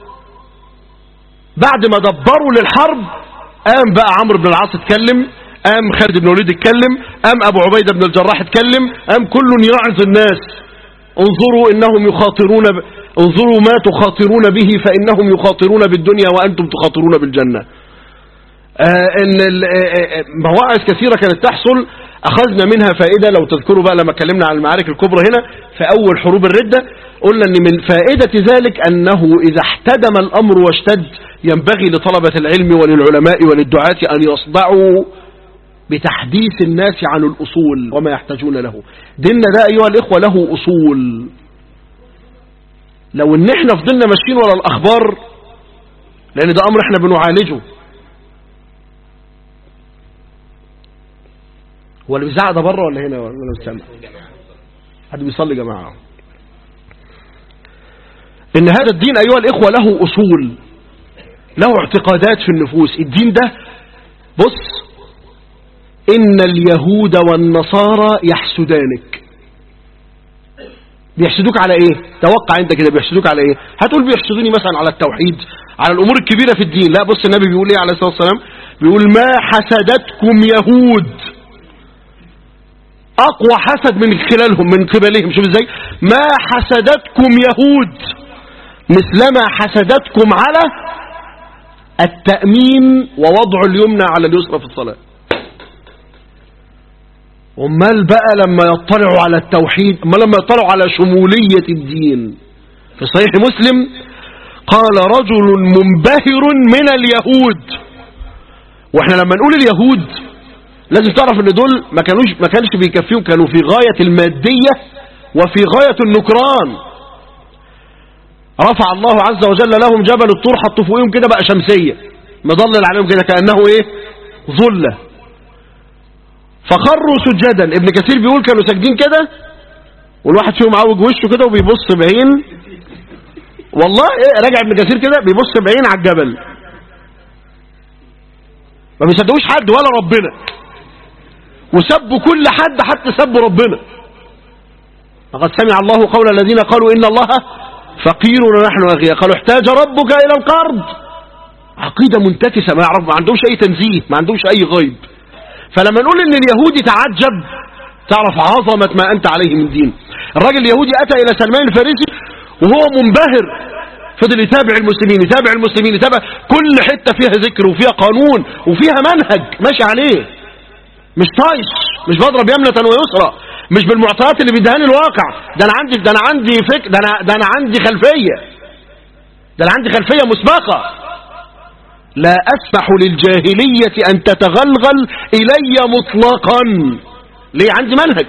Speaker 2: بعد ما دبروا للحرب قام بقى عمرو بن العاص اتكلم قام خالد بن الوليد اتكلم قام أبو عبيدة بن الجراح اتكلم قام كل يعظ الناس انظروا إنهم يخاطرون ب... انظروا ما تخاطرون به فإنهم يخاطرون بالدنيا وأنتم تخاطرون بالجنة آه ان ال- آه، آه، مواعظ كثيرة كانت تحصل اخذنا منها فائدة لو تذكروا بقى لما اتكلمنا عن المعارك الكبرى هنا في اول حروب الردة قلنا ان من فائدة ذلك انه اذا احتدم الامر واشتد ينبغي لطلبة العلم وللعلماء وللدعاة ان يصدعوا بتحديث الناس عن الاصول وما يحتاجون له ديننا ده ايها الاخوة له اصول لو ان احنا فضلنا ماشيين ورا الاخبار لان ده امر احنا بنعالجه هو اللي بيزعق ده بره ولا هنا ولا انا مش سامع حد بيصلي يا جماعه ان هذا الدين ايها الاخوه له اصول له اعتقادات في النفوس الدين ده بص ان اليهود والنصارى يحسدانك بيحسدوك على ايه توقع انت كده بيحسدوك على ايه هتقول بيحسدوني مثلا على التوحيد على الامور الكبيره في الدين لا بص النبي بيقول ايه عليه الصلاه والسلام بيقول ما حسدتكم يهود اقوى حسد من خلالهم من قبلهم شوف ازاي ما حسدتكم يهود مثلما حسدتكم على التأمين ووضع اليمنى على اليسرى في الصلاة امال بقى لما يطلعوا على التوحيد امال لما يطلعوا على شمولية الدين في صحيح مسلم قال رجل منبهر من اليهود واحنا لما نقول اليهود لازم تعرف ان دول ما كانوش ما كانش بيكفيهم كانوا في غاية المادية وفي غاية النكران رفع الله عز وجل لهم جبل الطور حطوا فوقهم كده بقى شمسية مضلل عليهم كده كأنه ايه ظلة فخروا سجدا ابن كثير بيقول كانوا ساجدين كده والواحد فيهم عوج وشه كده وبيبص بعين والله ايه راجع ابن كثير كده بيبص بعين على الجبل ما بيصدقوش حد ولا ربنا وسبوا كل حد حتى سبوا ربنا لقد سمع الله قول الذين قالوا إن الله فقير ونحن أغياء قالوا احتاج ربك إلى القرض عقيدة منتكسة ما يعرف ما عندهمش أي تنزيه ما عندهمش أي غيب فلما نقول إن اليهودي تعجب تعرف عظمة ما أنت عليه من دين الراجل اليهودي أتى إلى سلمان الفارسي وهو منبهر فضل يتابع المسلمين يتابع المسلمين يتابع كل حتة فيها ذكر وفيها قانون وفيها منهج ماشي عليه مش طايش مش بضرب يمنة ويسرى مش بالمعطيات اللي بيدهاني الواقع ده انا عندي ده انا عندي فك ده انا ده انا عندي خلفيه ده انا عندي خلفيه مسبقه لا اسمح للجاهليه ان تتغلغل الي مطلقا ليه عندي منهج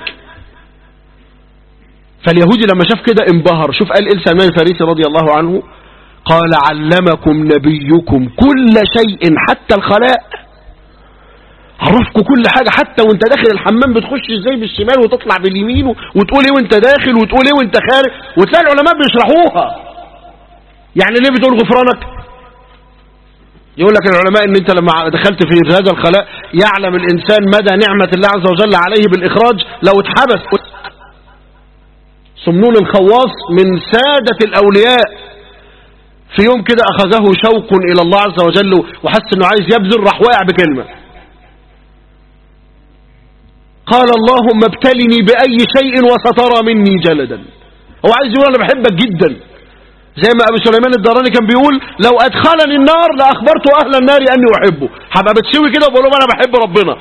Speaker 2: فاليهودي لما شاف كده انبهر شوف قال إيه سلمان الفارسي رضي الله عنه قال علمكم نبيكم كل شيء حتى الخلاء عرفكم كل حاجة حتى وانت داخل الحمام بتخش ازاي بالشمال وتطلع باليمين وتقول ايه وانت داخل وتقول ايه وانت خارج وتلاقي العلماء بيشرحوها يعني ليه بتقول غفرانك يقول لك العلماء ان انت لما دخلت في هذا الخلاء يعلم الانسان مدى نعمة الله عز وجل عليه بالاخراج لو اتحبس سمنون الخواص من سادة الاولياء في يوم كده اخذه شوق الى الله عز وجل وحس انه عايز يبذل راح واقع بكلمة قال اللهم ابتلني بأي شيء وسترى مني جلدا هو عايز يقول أنا بحبك جدا زي ما أبو سليمان الدراني كان بيقول لو أدخلني النار لأخبرت أهل النار أني أحبه هبقى بتسوي كده وبقول لهم أنا بحب ربنا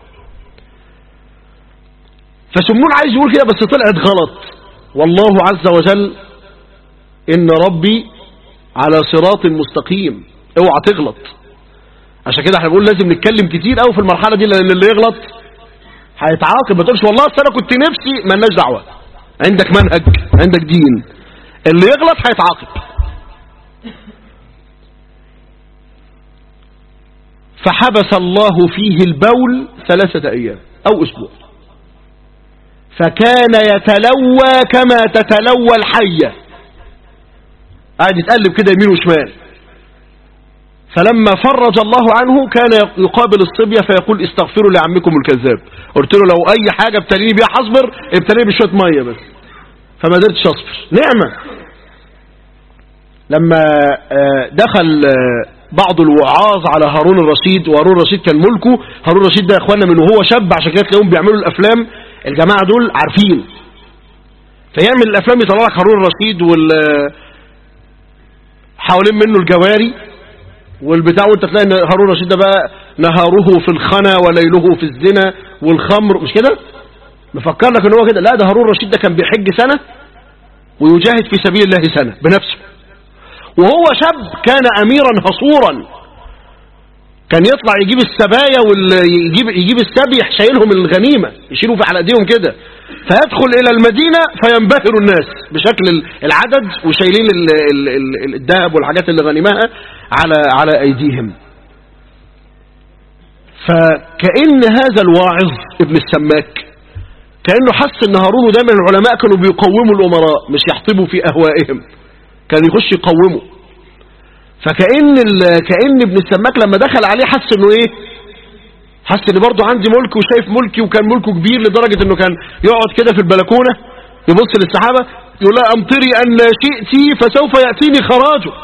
Speaker 2: فسمون عايز يقول كده بس طلعت غلط والله عز وجل إن ربي على صراط مستقيم اوعى تغلط عشان كده احنا بنقول لازم نتكلم كتير قوي في المرحلة دي لأن اللي يغلط هيتعاقب ما تقولش والله اصل انا كنت نفسي مالناش دعوه عندك منهج عندك دين اللي يغلط هيتعاقب فحبس الله فيه البول ثلاثة أيام أو أسبوع فكان يتلوى كما تتلوى الحية قاعد يتقلب كده يمين وشمال فلما فرج الله عنه كان يقابل الصبية فيقول استغفروا لعمكم الكذاب قلت له لو اي حاجة ابتليني بيها حصبر ابتليني بشوية مية بس فما قدرتش اصبر نعمة لما دخل بعض الوعاظ على هارون الرشيد وهارون الرشيد كان ملكه هارون الرشيد ده يا اخوانا من وهو شاب عشان كده تلاقيهم بيعملوا الافلام الجماعة دول عارفين فيعمل الافلام يطلع لك هارون الرشيد وال حوالين منه الجواري والبتاع وانت تلاقي ان هارون الرشيد ده بقى نهاره في الخنا وليله في الزنا والخمر مش كده مفكر لك ان هو كده لا ده هارون الرشيد ده كان بيحج سنة ويجاهد في سبيل الله سنة بنفسه وهو شاب كان اميرا هصورا كان يطلع يجيب السبايا ويجيب يجيب السبي شايلهم الغنيمة يشيلوا في على ايديهم كده فيدخل الى المدينة فينبهر الناس بشكل العدد وشايلين الذهب والحاجات اللي غنمها على على ايديهم فكأن هذا الواعظ ابن السماك كأنه حس ان هارون ودايما العلماء كانوا بيقوموا الامراء مش يحطبوا في اهوائهم كان يخش يقوموا فكأن كأن ابن السماك لما دخل عليه حس انه ايه حس ان برضه عندي ملك وشايف ملكي وكان ملكه كبير لدرجة انه كان يقعد كده في البلكونة يبص للسحابة يقول لها امطري ان شئتي فسوف يأتيني خراجك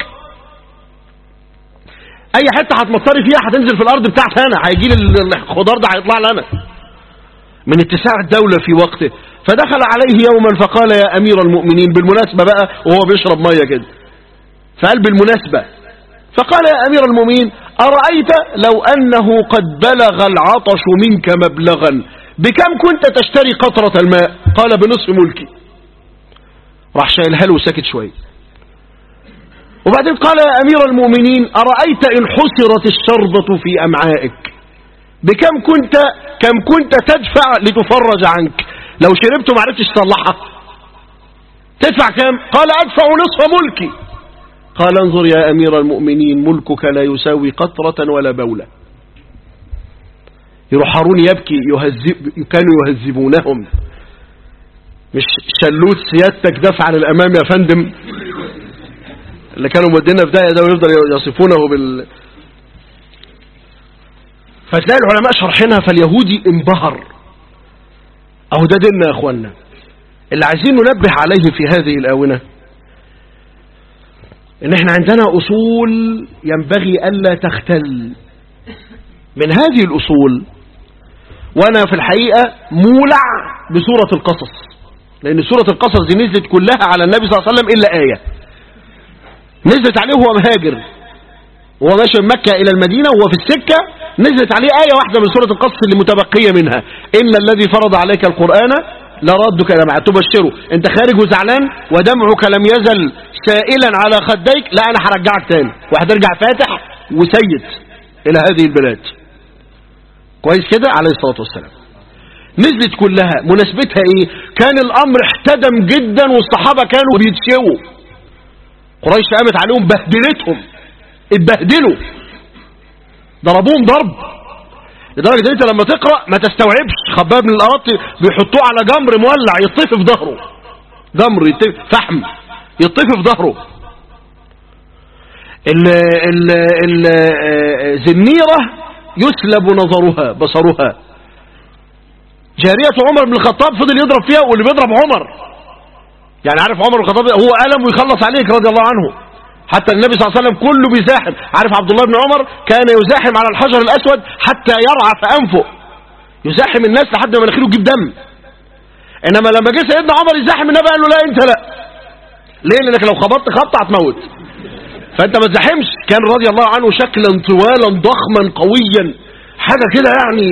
Speaker 2: اي حتة هتمطري فيها هتنزل في الارض بتاعتي انا هيجي لي الخضار ده هيطلع لي انا من اتساع الدولة في وقته فدخل عليه يوما فقال يا امير المؤمنين بالمناسبة بقى وهو بيشرب مية كده فقال بالمناسبة فقال يا امير المؤمنين أرأيت لو أنه قد بلغ العطش منك مبلغا بكم كنت تشتري قطرة الماء قال بنصف ملكي راح شايلها له ساكت شوية وبعدين قال يا أمير المؤمنين أرأيت إن حسرت الشربة في أمعائك بكم كنت كم كنت تدفع لتفرج عنك لو شربت ما عرفتش تصلحها تدفع كم قال أدفع نصف ملكي قال انظر يا أمير المؤمنين ملكك لا يساوي قطرة ولا بولة يروح هارون يبكي يهذب كانوا يهذبونهم مش شلوت سيادتك دفع للأمام يا فندم اللي كانوا مودينا في داية ده ويفضل يصفونه بال فتلاقي العلماء شرحينها فاليهودي انبهر اهو ده ديننا يا اخوانا اللي عايزين ننبه عليه في هذه الآونة ان احنا عندنا اصول ينبغي الا تختل من هذه الاصول وانا في الحقيقة مولع بسورة القصص لان سورة القصص دي نزلت كلها على النبي صلى الله عليه وسلم الا آية نزلت عليه وهو مهاجر وهو ماشي من مكة الى المدينة وهو في السكة نزلت عليه آية واحدة من سورة القصص اللي متبقية منها إن الذي فرض عليك القرآن لردك إلى معاد تبشره أنت خارج وزعلان ودمعك لم يزل سائلا على خديك لا أنا هرجعك تاني وهترجع فاتح وسيد إلى هذه البلاد كويس كده عليه الصلاة والسلام نزلت كلها مناسبتها ايه كان الامر احتدم جدا والصحابة كانوا بيتسيوا قريش قامت عليهم بهدلتهم اتبهدلوا ضربوهم ضرب لدرجة انت لما تقرأ ما تستوعبش خباب من الارض بيحطوه على جمر مولع يطفي في ظهره جمر يطفي فحم يطفي في ظهره ال ال ال زنيرة يسلب نظرها بصرها جارية عمر بن الخطاب فضل يضرب فيها واللي بيضرب عمر يعني عارف عمر بن الخطاب هو ألم ويخلص عليك رضي الله عنه حتى النبي صلى الله عليه وسلم كله بيزاحم عارف عبد الله بن عمر كان يزاحم على الحجر الأسود حتى يرعى في أنفه يزاحم الناس لحد ما مناخيره تجيب دم إنما لما جه سيدنا عمر يزاحم النبي قال له لا أنت لا ليه لأنك لو خبطت خبطة هتموت فأنت ما تزاحمش كان رضي الله عنه شكلا طوالا ضخما قويا حاجة كده يعني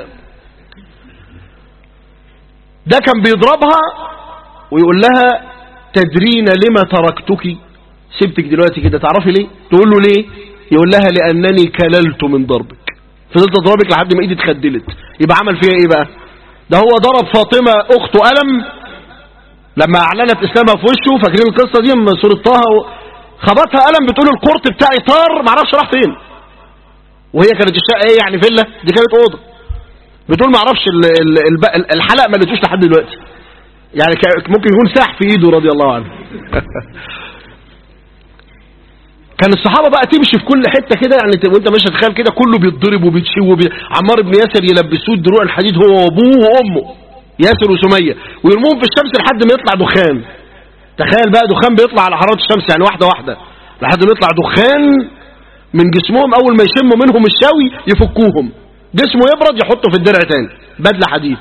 Speaker 2: ده كان بيضربها ويقول لها تدرين لما تركتك سبتك دلوقتي كده تعرفي ليه تقول له ليه يقول لها لأنني كللت من ضربك فضلت اضربك لحد ما ايدي اتخدلت يبقى عمل فيها ايه بقى ده هو ضرب فاطمة اخته ألم لما اعلنت اسلامها في وشه فاكرين القصة دي من سورة طه خبطها ألم بتقول القرط بتاعي طار معرفش راح فين وهي كانت الشقة ايه يعني فيلا دي كانت اوضه بتقول ما اعرفش الحلق ما لقيتوش لحد دلوقتي يعني ممكن يكون ساح في ايده رضي الله عنه كان الصحابه بقى تمشي في كل حته كده يعني وانت ماشي تخيل كده كله بيتضرب وبيتشي وبي... عمار بن ياسر يلبسوه دروع الحديد هو وابوه وامه ياسر وسميه ويرموهم في الشمس لحد ما يطلع دخان تخيل بقى دخان بيطلع على حراره الشمس يعني واحده واحده لحد ما يطلع دخان من جسمهم اول ما يشموا منهم الشاوي يفكوهم جسمه يبرد يحطه في الدرع تاني بدله حديد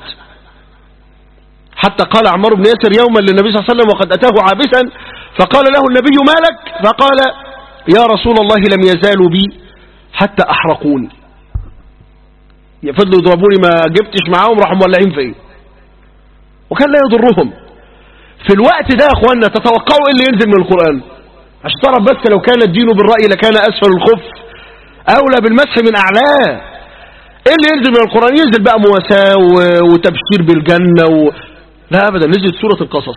Speaker 2: حتى قال عمار بن ياسر يوما للنبي صلى الله عليه وسلم وقد أتاه عابسا فقال له النبي ما لك فقال يا رسول الله لم يزالوا بي حتى أحرقوني فضلوا يضربوني ما جبتش معاهم راحوا مولعين فيا وكان لا يضرهم في الوقت ده يا اخوانا تتوقعوا ايه اللي ينزل من القرآن عشان تعرف بس لو كان الدين بالرأي لكان أسفل الخف أولى بالمسح من أعلاه ايه اللي ينزل من القرآن ينزل بقى مواساة وتبشير بالجنة و... لا أبدا نزلت سورة القصص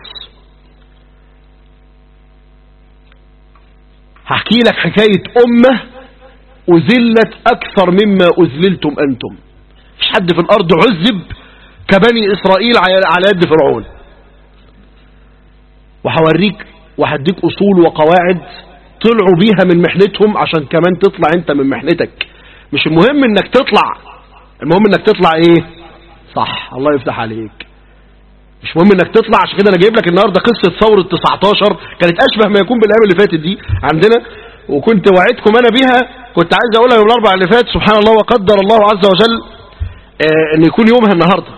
Speaker 2: هحكي لك حكاية أمة أذلت أكثر مما أذللتم أنتم مش حد في الأرض عذب كبني إسرائيل على يد فرعون وهوريك وهديك أصول وقواعد طلعوا بيها من محنتهم عشان كمان تطلع انت من محنتك مش المهم انك تطلع المهم انك تطلع ايه صح الله يفتح عليك مش مهم انك تطلع عشان كده انا جايب لك النهارده قصه ثوره 19 كانت اشبه ما يكون بالايام اللي فاتت دي عندنا وكنت وعدتكم انا بيها كنت عايز اقولها يوم الاربعاء اللي فات سبحان الله وقدر الله عز وجل آه ان يكون يومها النهارده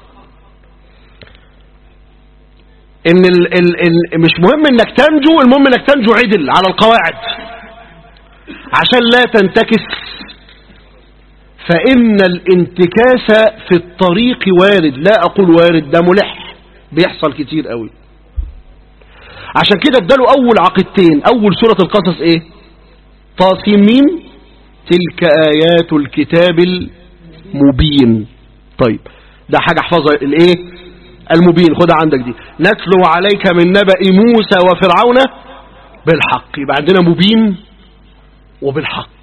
Speaker 2: ان ال ال ال مش مهم انك تنجو المهم انك تنجو عدل على القواعد عشان لا تنتكس فإن الانتكاس في الطريق وارد لا أقول وارد ده ملح بيحصل كتير قوي عشان كده اداله أول عقدتين أول سورة القصص إيه طاسمين تلك آيات الكتاب المبين طيب ده حاجة احفظها الإيه المبين خدها عندك دي نتلو عليك من نبأ موسى وفرعون بالحق يبقى عندنا مبين وبالحق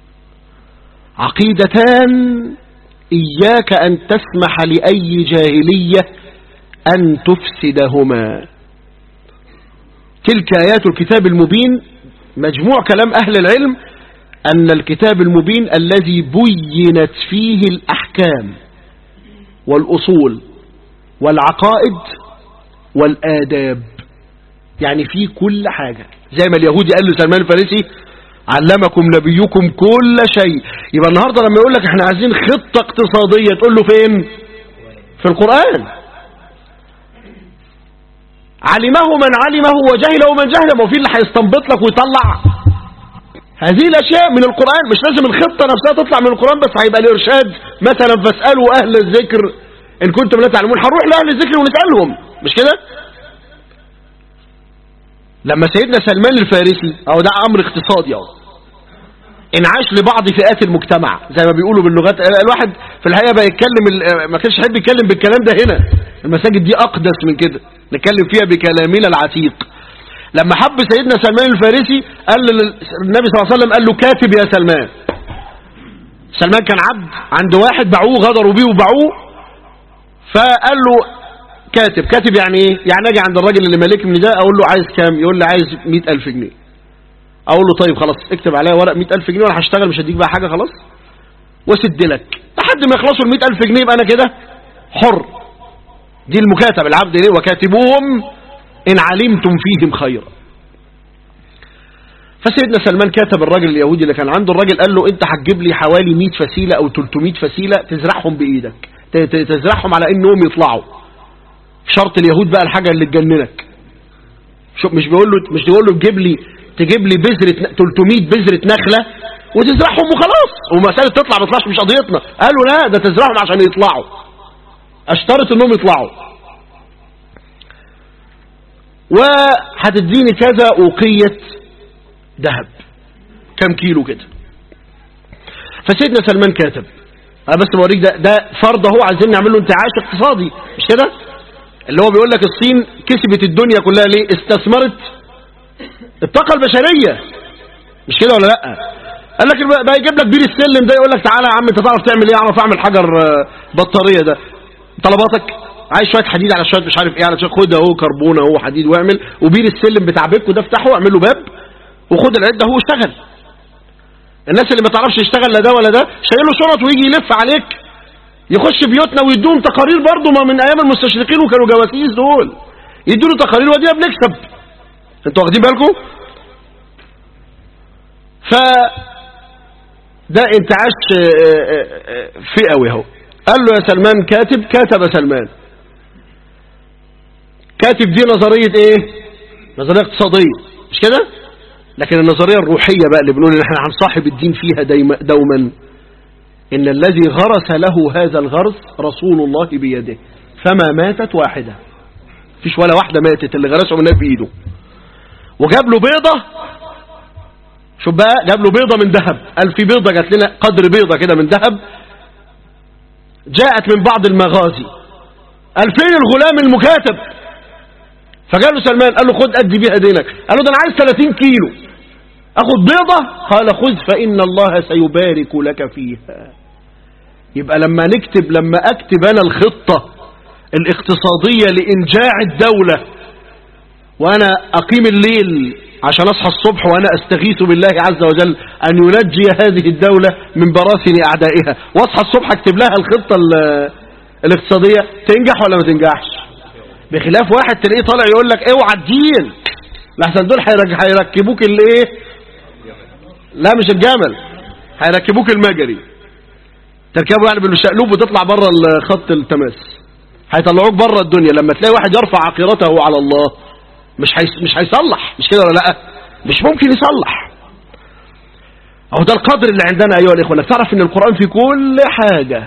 Speaker 2: عقيدتان إياك أن تسمح لأي جاهلية أن تفسدهما تلك آيات الكتاب المبين مجموع كلام أهل العلم أن الكتاب المبين الذي بينت فيه الأحكام والأصول والعقائد والآداب يعني فيه كل حاجة زي ما اليهودي قال له سلمان الفارسي علمكم نبيكم كل شيء يبقى النهاردة لما يقول لك احنا عايزين خطة اقتصادية تقول له فين في القرآن علمه من علمه وجهله من جهله ما في اللي هيستنبط لك ويطلع هذه الاشياء من القرآن مش لازم الخطة نفسها تطلع من القرآن بس هيبقى الارشاد مثلا فاسألوا اهل الذكر ان كنتم لا تعلمون هنروح لاهل الذكر ونسألهم مش كده لما سيدنا سلمان الفارسي او ده امر اقتصادي اهو انعاش لبعض فئات المجتمع زي ما بيقولوا باللغات الواحد في الحقيقة بقى يتكلم ال- ما كانش يحب يتكلم بالكلام ده هنا المساجد دي اقدس من كده نتكلم فيها بكلامنا العتيق لما حب سيدنا سلمان الفارسي قال لل- النبي صلى الله عليه وسلم قال له كاتب يا سلمان سلمان كان عبد عند واحد باعوه غدروا بيه وباعوه فقال له كاتب كاتب يعني ايه يعني اجي عند الراجل اللي مالكني ده اقول له عايز كام يقول لي عايز 100000 جنيه اقول له طيب خلاص اكتب عليا ورق 100000 جنيه وانا هشتغل مش هديك بقى حاجه خلاص واسد لك لحد ما يخلصوا ال 100000 جنيه يبقى انا كده حر دي المكاتب العبد ليه وكاتبوهم ان علمتم فيهم خيرا فسيدنا سلمان كاتب الراجل اليهودي اللي كان عنده الراجل قال له انت هتجيب لي حوالي 100 فسيله او 300 فسيله تزرعهم بايدك ت- ت- تزرعهم على انهم يطلعوا شرط اليهود بقى الحاجه اللي تجننك شو مش بيقول له مش بيقول له تجيب لي تجيب لي بذره ن- 300 بذره نخله وتزرعهم وخلاص ومساله تطلع ما تطلعش مش قضيتنا قالوا لا ده تزرعهم عشان يطلعوا اشترط انهم يطلعوا وهتديني كذا اوقيه ذهب كم كيلو كده فسيدنا سلمان كاتب انا بس بوريك ده ده فرض اهو عايزين نعمل له انتعاش اقتصادي مش كده اللي هو بيقول لك الصين كسبت الدنيا كلها ليه استثمرت الطاقه البشريه مش كده ولا لا قال لك بقى بقى يجيب لك بير السلم ده يقول لك تعالى يا عم انت تعرف تعمل ايه اعرف اعمل حجر آه، بطاريه ده طلباتك عايز شويه حديد على شويه مش عارف ايه على شويه خد اهو كربون اهو حديد واعمل وبير السلم بتاع بيتكم ده افتحه اعمل له باب وخد العده هو اشتغل الناس اللي ما تعرفش يشتغل لا ده ولا ده شايل له شرط ويجي يلف عليك يخش بيوتنا ويدوهم تقارير برضه ما من ايام المستشرقين وكانوا جواسيس دول يدوا له تقارير ودينا بنكسب انتوا واخدين بالكم ف ده انتعاش آه، آه، آه، فئوي اهو قال له يا سلمان كاتب كاتب سلمان كاتب دي نظرية ايه نظرية اقتصادية مش كده لكن النظرية الروحية بقى اللي بنقول ان احنا هنصاحب الدين فيها دايما دوما ان الذي غرس له هذا الغرس رسول الله بيده فما ماتت واحدة فيش ولا واحدة ماتت اللي غرسه من بإيده وجاب له بيضة شوف بقى جاب له بيضة من ذهب قال في بيضة جات لنا قدر بيضة كده من ذهب جاءت من بعض المغازي قال فين الغلام المكاتب فقال له سلمان قال له خد أدي بيها دينك قال له ده أنا عايز 30 كيلو أخد بيضة قال خذ فإن الله سيبارك لك فيها يبقى لما نكتب لما أكتب أنا الخطة الاقتصادية لإنجاع الدولة وأنا أقيم الليل عشان أصحى الصبح وأنا أستغيث بالله عز وجل أن ينجي هذه الدولة من براثن أعدائها وأصحى الصبح أكتب لها الخطة ال- الاقتصادية تنجح ولا ما تنجحش بخلاف واحد تلاقيه طالع يقول لك اوعى الدين لحسن دول هيرج- هيركبوك الايه لا مش الجمل هيركبوك المجري تركبه يعني بالشقلوب وتطلع بره خط التماس هيطلعوك بره الدنيا لما تلاقي واحد يرفع عقيرته على الله مش هيس مش هيصلح مش كده ولا لا مش ممكن يصلح اهو ده القدر اللي عندنا ايها الاخوه انك تعرف ان القران في كل حاجه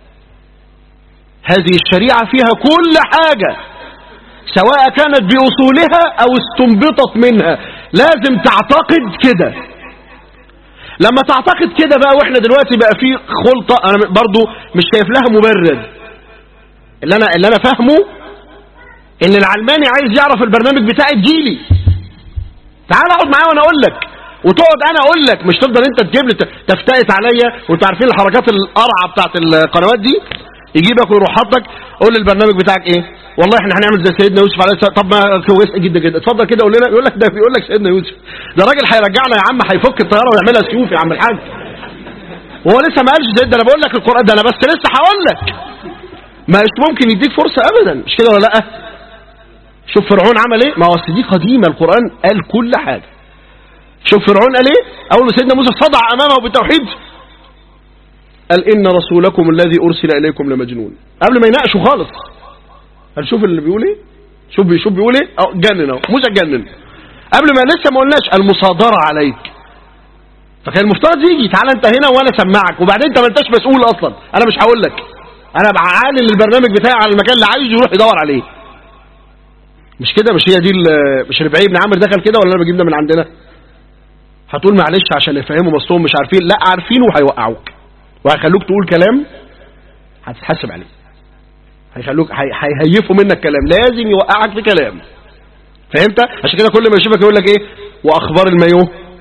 Speaker 2: هذه الشريعه فيها كل حاجه سواء كانت باصولها او استنبطت منها لازم تعتقد كده لما تعتقد كده بقى واحنا دلوقتي بقى في خلطه انا برضو مش شايف لها مبرر اللي انا اللي انا فاهمه ان العلماني عايز يعرف البرنامج بتاعي تجيلي تعال اقعد معايا وانا اقول لك وتقعد انا اقول لك مش تفضل انت تجيب لي تفتئت عليا وانتوا عارفين الحركات القرعه بتاعت القنوات دي يجيبك ويروح حاطك قول لي البرنامج بتاعك ايه والله احنا هنعمل زي سيدنا يوسف عليه السلام طب ما كويس جدا جدا اتفضل كده قول لنا يقول لك ده بيقول لك سيدنا يوسف ده راجل هيرجعنا يا عم هيفك الطياره ويعملها سيوف يا عم الحاج وهو لسه ما قالش زي ده انا بقول لك القران ده انا بس لسه هقول لك مش ممكن يديك فرصه ابدا مش كده ولا لا شوف فرعون عمل ايه ما هو أصل دي قديمه القران قال كل حاجه شوف فرعون قال ايه اول ما سيدنا موسى صدع امامه بالتوحيد قال ان رسولكم الذي ارسل اليكم لمجنون قبل ما يناقشوا خالص قال شوف اللي بيقول ايه شوف شوف بيقول ايه اه جنن اهو موسى جنن قبل ما لسه ما قلناش المصادره عليك فكان المفترض يجي تعالى انت هنا وانا اسمعك وبعدين انت ما انتش مسؤول اصلا انا مش هقول لك انا بعلن البرنامج بتاعي على المكان اللي عايزه يروح يدور عليه مش كده مش هي دي ال- مش ربعي بن عامر دخل كده ولا انا بجيب ده من عندنا هتقول معلش عشان يفهموا مصلهم مش عارفين لا عارفين وهيوقعوك وهيخلوك تقول كلام هتتحاسب عليه هيخلوك هي- هيهيفوا منك كلام لازم يوقعك في كلام فهمت عشان كده كل ما يشوفك يقول لك ايه واخبار المايو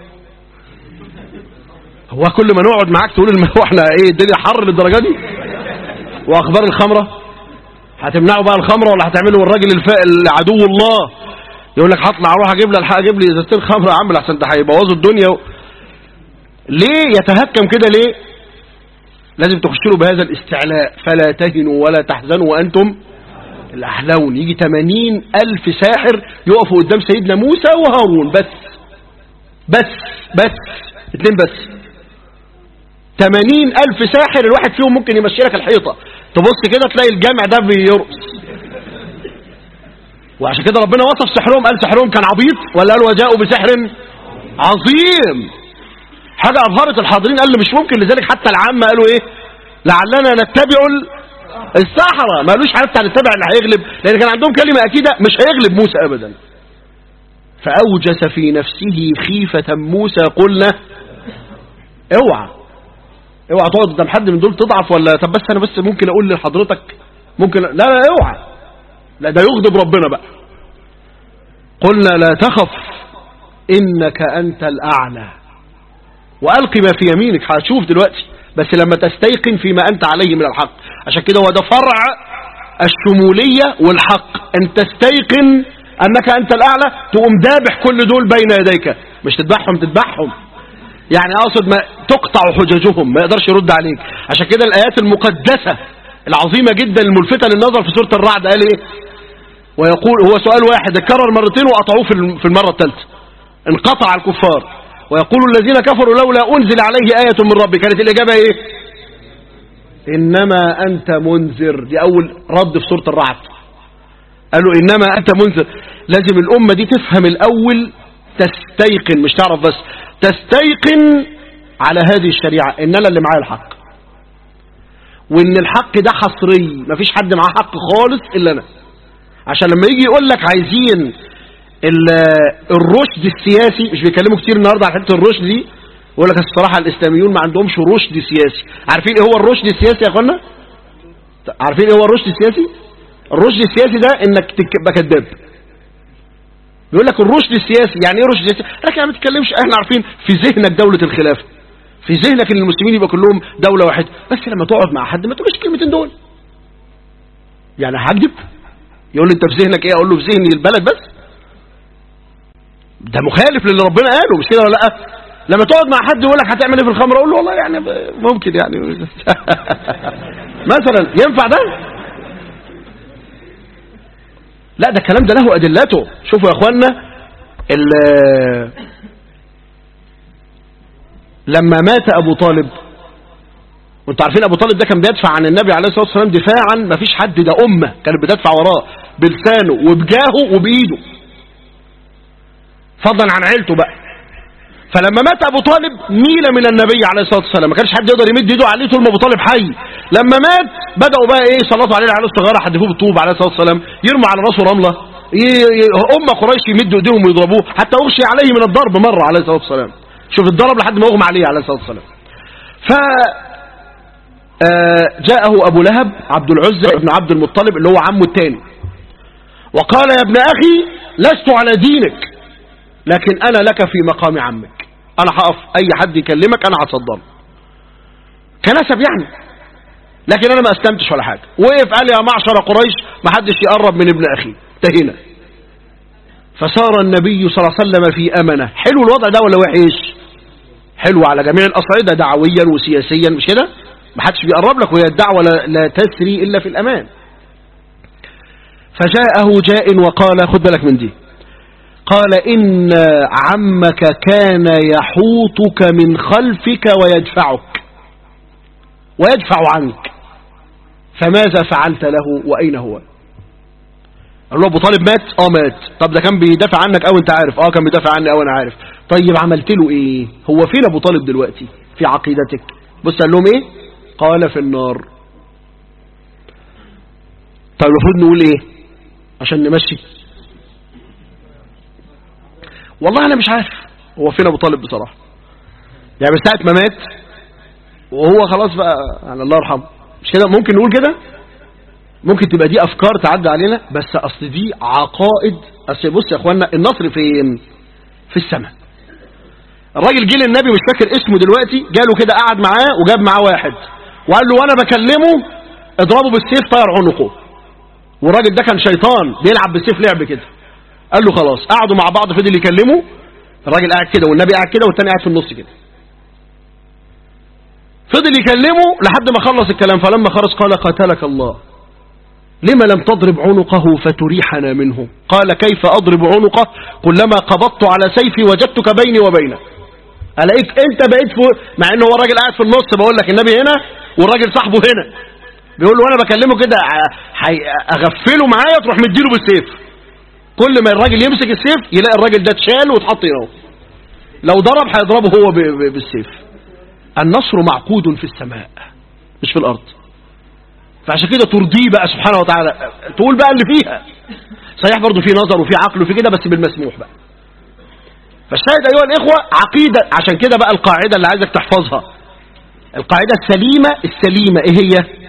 Speaker 2: هو كل ما نقعد معاك تقول المايو احنا ايه الدنيا حر للدرجه دي واخبار الخمره هتمنعوا بقى الخمره ولا هتعملوا الراجل الفا... عدو الله يقول لك هطلع اروح اجيب لي الحق اجيب لي ازازتين خمره يا عم لحسن ده هيبوظوا الدنيا و... ليه يتهكم كده ليه لازم تخش له بهذا الاستعلاء فلا تهنوا ولا تحزنوا وانتم الاحلون يجي 80 الف ساحر يقفوا قدام سيدنا موسى وهارون بس بس بس اتنين بس 80 الف ساحر الواحد فيهم ممكن يمشي لك الحيطه تبص كده تلاقي الجامع ده بيرقص وعشان كده ربنا وصف سحرهم قال سحرهم كان عبيط ولا قال وجاءوا بسحر عظيم حاجة أبهرت الحاضرين قال مش ممكن لذلك حتى العامة قالوا إيه لعلنا نتبع ال- السحرة ما قالوش حتى نتبع اللي هيغلب لأن كان عندهم كلمة أكيدة مش هيغلب موسى أبدا فأوجس في نفسه خيفة موسى قلنا اوعى اوعى تقعد قدام حد من دول تضعف ولا طب بس انا بس ممكن اقول لحضرتك ممكن لا لا اوعى لا ده يغضب ربنا بقى قلنا لا تخف انك انت الاعلى والقي ما في يمينك هتشوف دلوقتي بس لما تستيقن فيما انت عليه من الحق عشان كده هو ده فرع الشمولية والحق ان تستيقن انك انت الاعلى تقوم دابح كل دول بين يديك مش تذبحهم تذبحهم يعني اقصد ما تقطع حججهم ما يقدرش يرد عليك عشان كده الايات المقدسة العظيمة جدا الملفتة للنظر في سورة الرعد قال ايه ويقول هو سؤال واحد اتكرر مرتين وقطعوه في الم- في المرة الثالثة انقطع الكفار ويقول الذين كفروا لولا انزل عليه آية من ربي كانت الاجابة ايه انما انت منذر دي اول رد في سورة الرعد قالوا انما انت منذر لازم الامة دي تفهم الاول تستيقن مش تعرف بس تستيقن على هذه الشريعة ان انا اللي معايا الحق وان الحق ده حصري مفيش حد معاه حق خالص الا انا عشان لما يجي يقول لك عايزين ال- الرشد السياسي مش بيكلموا كتير النهارده على حته الرشد دي يقول لك الصراحه الاسلاميون ما عندهمش رشد سياسي عارفين ايه هو الرشد السياسي يا اخوانا عارفين ايه هو الرشد السياسي الرشد السياسي ده انك تبقى كذاب يقول لك الرشد السياسي يعني ايه رشد سياسي لكن ما تتكلمش احنا عارفين في ذهنك دولة الخلافة في ذهنك ان المسلمين يبقى كلهم دولة واحدة بس لما تقعد مع حد ما تقولش الكلمتين دول يعني هكذب يقول لي انت في ذهنك ايه اقول له في ذهني البلد بس ده مخالف للي ربنا قاله مش كده ولا لا لما تقعد مع حد يقول لك هتعمل ايه في الخمر اقول له والله يعني ب- ممكن يعني مثلا ينفع ده لا ده الكلام ده له ادلته شوفوا يا اخوانا ال- لما مات ابو طالب وانتوا عارفين ابو طالب ده كان بيدفع عن النبي عليه الصلاه والسلام دفاعا ما فيش حد ده امه كانت بتدفع وراه بلسانه وبجاهه وبايده فضلا عن عيلته بقى فلما مات ابو طالب ميل من النبي عليه الصلاه والسلام ما كانش حد يقدر يمد ايده عليه طول ما ابو طالب حي لما مات بداوا بقى ايه يسلطوا عليه العيال الصغيره حدفوه بالطوب عليه الصلاه والسلام يرموا على راسه رمله ي- ي- ام قريش يمدوا ايديهم ويضربوه حتى اغشي عليه من الضرب مره عليه الصلاه والسلام شوف الضرب لحد ما اغمى عليه عليه الصلاه والسلام ف آه، جاءه ابو لهب عبد العزى بن عبد المطلب اللي هو عمه الثاني وقال يا ابن اخي لست على دينك لكن انا لك في مقام عمك انا هقف اي حد يكلمك انا هتصدر كنسب يعني لكن انا ما اسلمتش ولا حاجه وقف قال يا معشر قريش ما حدش يقرب من ابن اخي انتهينا فصار النبي صلى الله عليه وسلم في امنه حلو الوضع ده ولا وحش حلو على جميع الاصعده دعويا وسياسيا مش كده ما حدش بيقرب لك وهي الدعوه لا, لا تسري الا في الامان فجاءه جاء وقال خد بالك من دي قال إن عمك كان يحوطك من خلفك ويدفعك ويدفع عنك فماذا فعلت له وأين هو قال له أبو طالب مات اه مات طب ده كان بيدافع عنك أو أنت عارف اه كان بيدافع عني أو أنا عارف طيب عملت له ايه هو فين ابو طالب دلوقتي في عقيدتك بص قال لهم ايه قال في النار طيب المفروض نقول ايه عشان نمشي والله انا مش عارف هو فين ابو طالب بصراحه يعني من ساعه ما مات وهو خلاص بقى يعني الله يرحمه مش كده ممكن نقول كده ممكن تبقى دي افكار تعدي علينا بس اصل دي عقائد اصل بص يا اخوانا النصر فين في السماء الراجل جه للنبي مش فاكر اسمه دلوقتي جاله كده قعد معاه وجاب معاه واحد وقال له وانا بكلمه اضربه بالسيف طير عنقه والراجل ده كان شيطان بيلعب بالسيف لعب كده قال له خلاص قعدوا مع بعض فضل يكلمه الراجل قاعد كده والنبي قاعد كده والتاني قاعد في النص كده فضل يكلمه لحد ما خلص الكلام فلما خرج قال قاتلك الله لما لم تضرب عنقه فتريحنا منه قال كيف أضرب عنقه كلما قبضت على سيفي وجدتك بيني وبينه ألاقيك أنت بقيت فوق مع أنه هو الراجل قاعد في النص بقول لك النبي هنا والراجل صاحبه هنا بيقول له وانا بكلمه كده اغفله معايا تروح مديله بالسيف كل ما الراجل يمسك السيف يلاقي الراجل ده اتشال واتحط هنا لو ضرب هيضربه هو بالسيف النصر معقود في السماء مش في الارض فعشان كده ترضيه بقى سبحانه وتعالى تقول بقى اللي فيها صحيح برضه في نظر وفي عقل وفي كده بس بالمسموح بقى فالشاهد ايها الاخوه عقيده عشان كده بقى القاعده اللي عايزك تحفظها القاعده السليمه السليمه ايه هي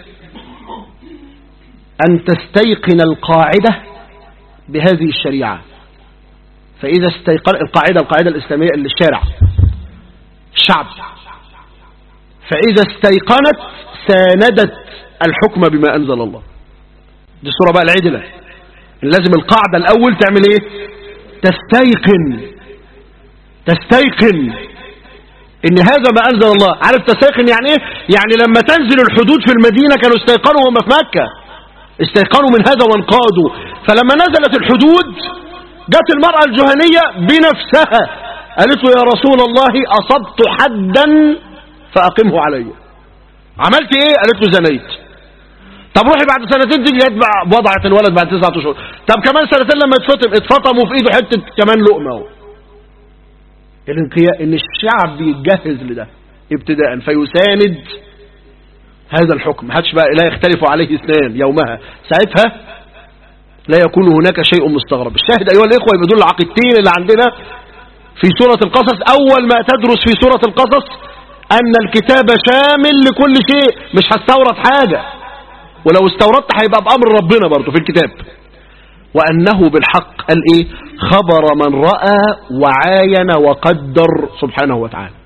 Speaker 2: أن تستيقن القاعدة بهذه الشريعة فإذا استيقن القاعدة القاعدة الإسلامية للشارع الشعب فإذا استيقنت ساندت الحكم بما أنزل الله دي الصورة بقى العدلة لازم القاعدة الأول تعمل إيه تستيقن تستيقن ان هذا ما انزل الله عارف تستيقن يعني ايه يعني لما تنزل الحدود في المدينة كانوا استيقنوا وهم في مكة استيقنوا من هذا وانقادوا فلما نزلت الحدود جت المرأة الجهنية بنفسها قالت له يا رسول الله أصبت حدا فأقمه علي عملت ايه قالت له زنيت طب روحي بعد سنتين تيجي وضعت الولد بعد تسعة اشهر طب كمان سنتين لما اتفطم اتفطموا في ايده حتة كمان لقمة اهو الانقياء ان الشعب بيتجهز لده ابتداء فيساند هذا الحكم هاتش بقى لا يختلف عليه اثنان يومها ساعتها لا يكون هناك شيء مستغرب الشاهد أيها الإخوة يبدو العقيدتين اللي عندنا في سورة القصص أول ما تدرس في سورة القصص أن الكتاب شامل لكل شيء مش هستورد حاجة ولو استوردت هيبقى بأمر ربنا برضه في الكتاب وأنه بالحق قال إيه خبر من رأى وعاين وقدر سبحانه وتعالى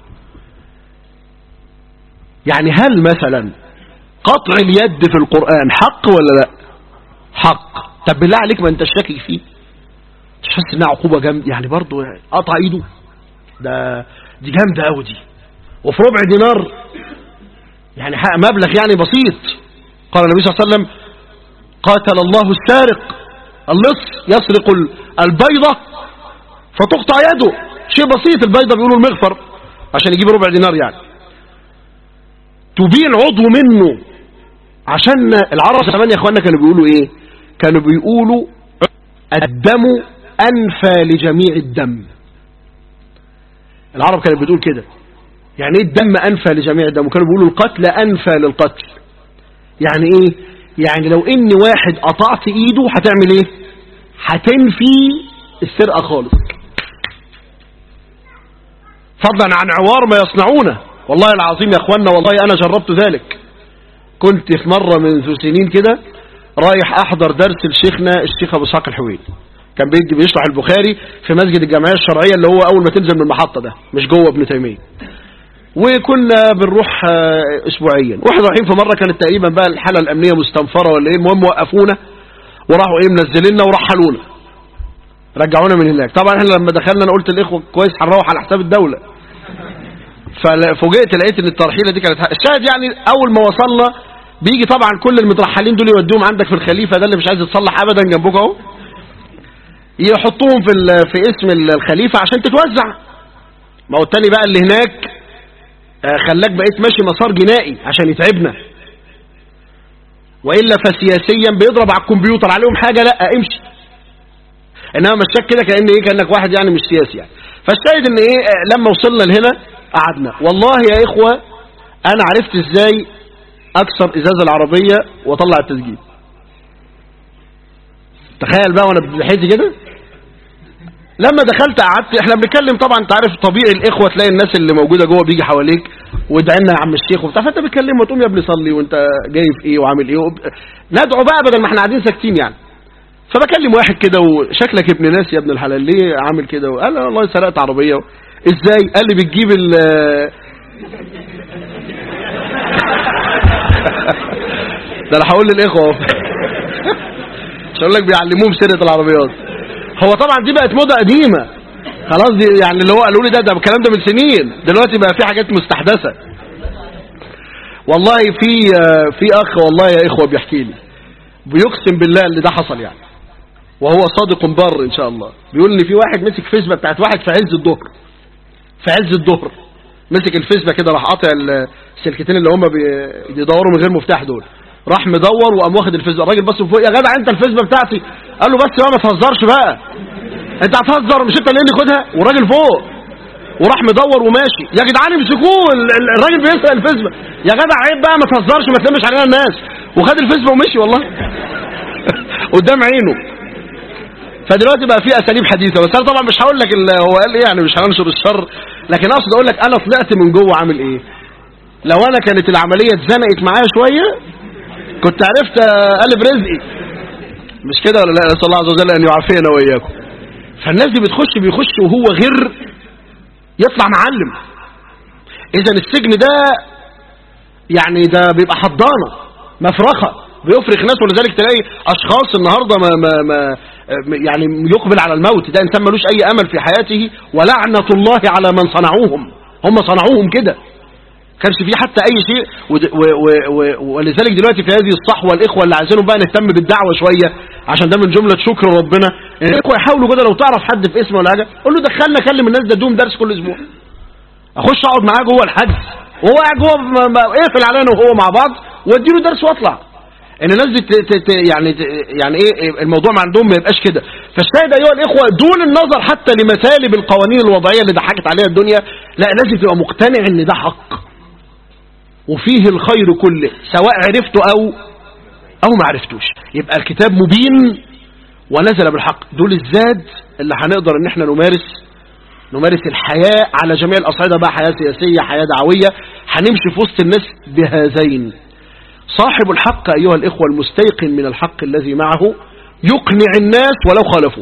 Speaker 2: يعني هل مثلا قطع اليد في القرآن حق ولا لا حق طب بالله عليك ما انت شاكك فيه مش حاسس انها عقوبة جامدة يعني برضه قطع ايده ده دي جامدة قوي دي وفي ربع دينار يعني مبلغ يعني بسيط قال النبي صلى الله عليه وسلم قاتل الله السارق اللص يسرق البيضة فتقطع يده شيء بسيط البيضة بيقولوا المغفر عشان يجيب ربع دينار يعني تبين عضو منه عشان العرب زمان يا اخوانا كانوا بيقولوا ايه كانوا بيقولوا الدم انفى لجميع الدم العرب كانت بتقول كده يعني ايه الدم انفى لجميع الدم وكانوا بيقولوا القتل انفى للقتل يعني ايه يعني لو ان واحد قطعت ايده هتعمل ايه هتنفي السرقة خالص فضلا عن عوار ما يصنعونه والله العظيم يا اخوانا والله انا جربت ذلك كنت في مرة منذ سنين كده رايح احضر درس لشيخنا الشيخ ابو اسحاق الحويل كان بيدي بيشرح البخاري في مسجد الجمعية الشرعية اللي هو اول ما تنزل من المحطة ده مش جوه ابن تيمية وكنا بنروح اسبوعيا واحنا رايحين في مرة كانت تقريبا بقى الحالة الامنية مستنفرة ولا ايه المهم وقفونا وراحوا ايه منزليننا ورحلونا رجعونا من هناك طبعا احنا لما دخلنا انا قلت للاخوه كويس هنروح على حساب الدولة ففوجئت لقيت ان الترحيله دي كانت الشاهد يعني اول ما وصلنا بيجي طبعا كل المترحلين دول يودوهم عندك في الخليفه ده اللي مش عايز يتصلح ابدا جنبك اهو يحطوهم في في اسم الخليفه عشان تتوزع ما هو التاني بقى اللي هناك آه، خلاك بقيت ماشي مسار جنائي عشان يتعبنا والا فسياسيا بيضرب على الكمبيوتر عليهم حاجه لا امشي انما مشاك كده كان ايه كانك واحد يعني مش سياسي يعني فالشاهد ان ايه لما وصلنا لهنا قعدنا والله يا اخوة انا عرفت ازاي اكسر ازاز العربية واطلع التسجيل تخيل بقى وانا بحيث كده لما دخلت قعدت احنا بنتكلم طبعا انت عارف طبيعي الاخوه تلاقي الناس اللي موجوده جوه بيجي حواليك وادعي لنا يا عم الشيخ وبتاع فانت بتكلمه وتقوم يا ابني صلي وانت جاي في ايه وعامل ايه وب... ندعو بقى بدل ما احنا قاعدين ساكتين يعني فبكلم واحد كده وشكلك ابن ناس يا ابن الحلال ليه عامل كده قال له والله سرقت عربيه ازاي قال لي بتجيب ال ده انا هقول للاخوه اهو مش هقول لك بيعلموهم سرقه العربيات هو طبعا دي بقت موضه قديمه خلاص دي يعني اللي هو قالوا لي ده ده الكلام ده من سنين دلوقتي بقى في حاجات مستحدثه والله في في اخ والله يا اخوه بيحكي لي بيقسم بالله اللي ده حصل يعني وهو صادق بر ان شاء الله بيقول لي في واحد مسك فيسبا بتاعت واحد في عز الظهر في عز الظهر مسك الفيسبا كده راح قاطع السلكتين اللي هم بيدوروا من غير مفتاح دول راح مدور وقام واخد الفيسبا الراجل بص فوق يا جدع انت الفيسبا بتاعتي قال له بس بقى ما تهزرش بقى انت هتهزر مش انت اللي اللي خدها والراجل فوق وراح مدور وماشي يا جدعان امسكوه الراجل بيسرق الفيسبا يا جدع عيب بقى ما تهزرش ما تلمش علينا الناس وخد الفيسبا ومشي والله قدام عينه فدلوقتي بقى في اساليب حديثه بس انا طبعا مش هقول لك هو قال ايه يعني مش هننشر الشر لكن اقصد اقول لك انا طلعت من جوه عامل ايه لو انا كانت العمليه اتزنقت معايا شويه كنت عرفت قلب رزقي مش كده ولا لا نسال الله عز وجل ان يعافينا واياكم فالناس دي بتخش بيخش وهو غير يطلع معلم اذا السجن ده يعني ده بيبقى حضانه مفرخه بيفرخ ناس ولذلك تلاقي اشخاص النهارده ما ما ما يعني يقبل على الموت ده انسان ملوش اي امل في حياته ولعنه الله على من صنعوهم هم صنعوهم كده كانش فيه حتى اي شيء ولذلك دلوقتي في هذه الصحوه الاخوه اللي عايزينهم بقى نهتم بالدعوه شويه عشان ده من جمله شكر ربنا الاخوه يحاولوا كده لو تعرف حد في اسمه ولا حاجه قول له دخلنا كلم الناس ده دوم درس كل اسبوع اخش اقعد معاه جوه الحجز وهو قاعد جوه اقفل علينا وهو مع بعض واديله درس واطلع ان الناس دي يعني يعني ايه الموضوع ما عندهم ما يبقاش كده فالشاهد ايها الاخوه دون النظر حتى لمثالب القوانين الوضعيه اللي ضحكت عليها الدنيا لا لازم تبقى مقتنع ان ده حق وفيه الخير كله سواء عرفته او او ما عرفتوش يبقى الكتاب مبين ونزل بالحق دول الزاد اللي هنقدر ان احنا نمارس نمارس الحياة على جميع الأصعدة بقى حياة سياسية حياة دعوية هنمشي في وسط الناس بهذين صاحب الحق أيها الإخوة المستيقن من الحق الذي معه يقنع الناس ولو خالفوا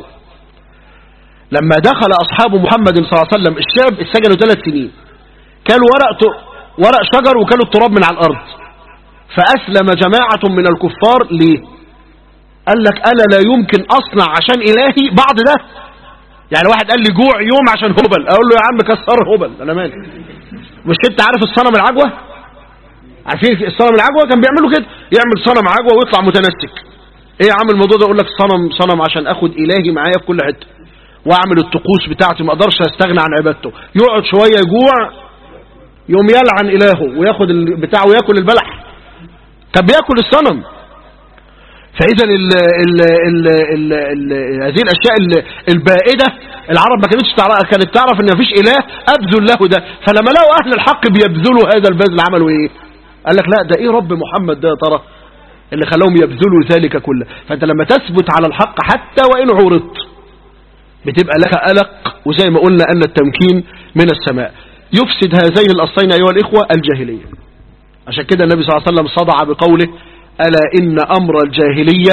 Speaker 2: لما دخل أصحاب محمد صلى الله عليه وسلم الشاب اتسجنوا ثلاث سنين كانوا ورق ورق شجر وكانوا التراب من على الأرض فأسلم جماعة من الكفار ليه قال لك أنا لا يمكن أصنع عشان إلهي بعد ده يعني واحد قال لي جوع يوم عشان هبل أقول له يا عم كسر هبل أنا مالي مش انت عارف الصنم العجوة عارفين الصنم العجوة كان بيعملوا كده يعمل صنم عجوة ويطلع متنسك ايه يا عم الموضوع ده اقول لك صنم صنم عشان اخد الهي معايا في كل حته واعمل الطقوس بتاعتي ما اقدرش استغنى عن عبادته يقعد شويه يجوع يوم يلعن الهه وياخد البتاع وياكل البلح طب بياكل الصنم فاذا ال ال ال ال ال هذه الاشياء البائده العرب ما كانتش تعرف كانت تعرف ان مفيش اله ابذل له ده فلما لقوا اهل الحق بيبذلوا هذا البذل عملوا ايه قال لك لا ده ايه رب محمد ده يا ترى اللي خلاهم يبذلوا ذلك كله فانت لما تثبت على الحق حتى وان عورضت بتبقى لك قلق وزي ما قلنا ان التمكين من السماء يفسد هذين الاصلين ايها الاخوه الجاهليه عشان كده النبي صلى الله عليه وسلم صدع بقوله الا ان امر الجاهليه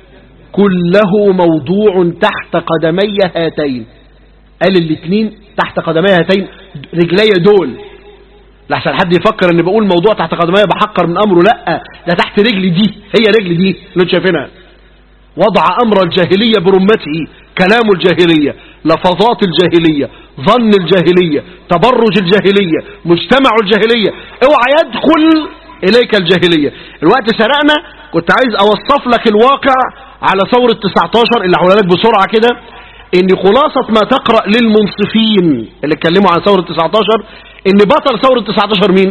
Speaker 2: كله موضوع تحت قدمي هاتين قال الاثنين تحت قدمي هاتين رجلي دول لحسن حد يفكر ان بقول موضوع تحت قدمي بحقر من امره لا ده تحت رجلي دي هي رجلي دي اللي انتوا شايفينها وضع امر الجاهلية برمته كلام الجاهلية لفظات الجاهلية ظن الجاهلية تبرج الجاهلية مجتمع الجاهلية اوعى يدخل اليك الجاهلية الوقت سرقنا كنت عايز اوصف لك الواقع على ثورة 19 اللي هقولها لك بسرعة كده ان خلاصة ما تقرأ للمنصفين اللي اتكلموا عن ثورة 19 ان بطل ثورة 19 مين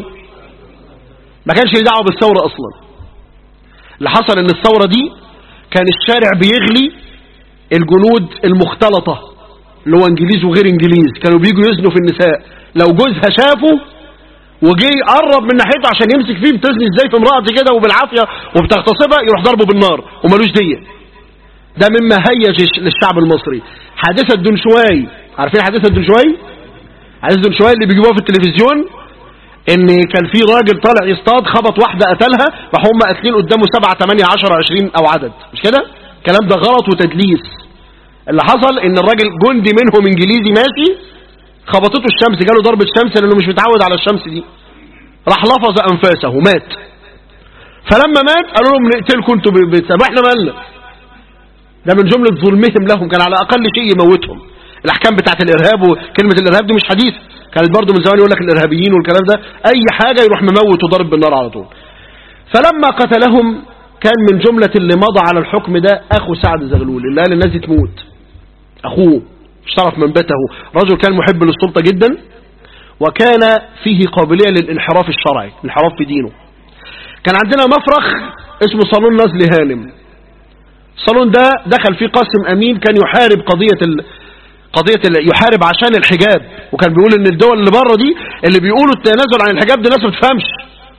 Speaker 2: ما كانش ليه دعوه بالثورة اصلا اللي حصل ان الثورة دي كان الشارع بيغلي الجنود المختلطة اللي هو انجليز وغير انجليز كانوا بيجوا يزنوا في النساء لو جوزها شافه وجي قرب من ناحيته عشان يمسك فيه بتزني ازاي في امرأتي كده وبالعافية وبتغتصبها يروح ضربه بالنار وملوش دية ده مما هيج للشعب المصري حادثة دنشواي عارفين حادثة دنشواي حادثة دنشواي اللي بيجيبوها في التلفزيون ان كان في راجل طالع يصطاد خبط واحدة قتلها راحوا هم قاتلين قدامه 7 8 10 20 او عدد مش كده الكلام ده غلط وتدليس اللي حصل ان الراجل جندي منهم انجليزي ماشي خبطته الشمس جاله ضربة شمس لانه مش متعود على الشمس دي راح لفظ انفاسه مات فلما مات قالوا لهم نقتلكم انتوا بسبب احنا مالنا ده من جملة ظلمهم لهم كان على اقل شيء يموتهم الاحكام بتاعت الارهاب وكلمة الارهاب دي مش حديث كانت برضو من زمان يقول لك الارهابيين والكلام ده اي حاجة يروح مموت وضرب بالنار على طول فلما قتلهم كان من جملة اللي مضى على الحكم ده اخو سعد زغلول اللي قال الناس دي تموت اخوه اشترف منبته رجل كان محب للسلطة جدا وكان فيه قابلية للانحراف الشرعي الانحراف في دينه كان عندنا مفرخ اسمه صالون نزل هانم الصالون ده دخل فيه قاسم أمين كان يحارب قضية ال... قضية ال... يحارب عشان الحجاب وكان بيقول ان الدول اللي بره دي اللي بيقولوا التنازل عن الحجاب دي ناس ما بتفهمش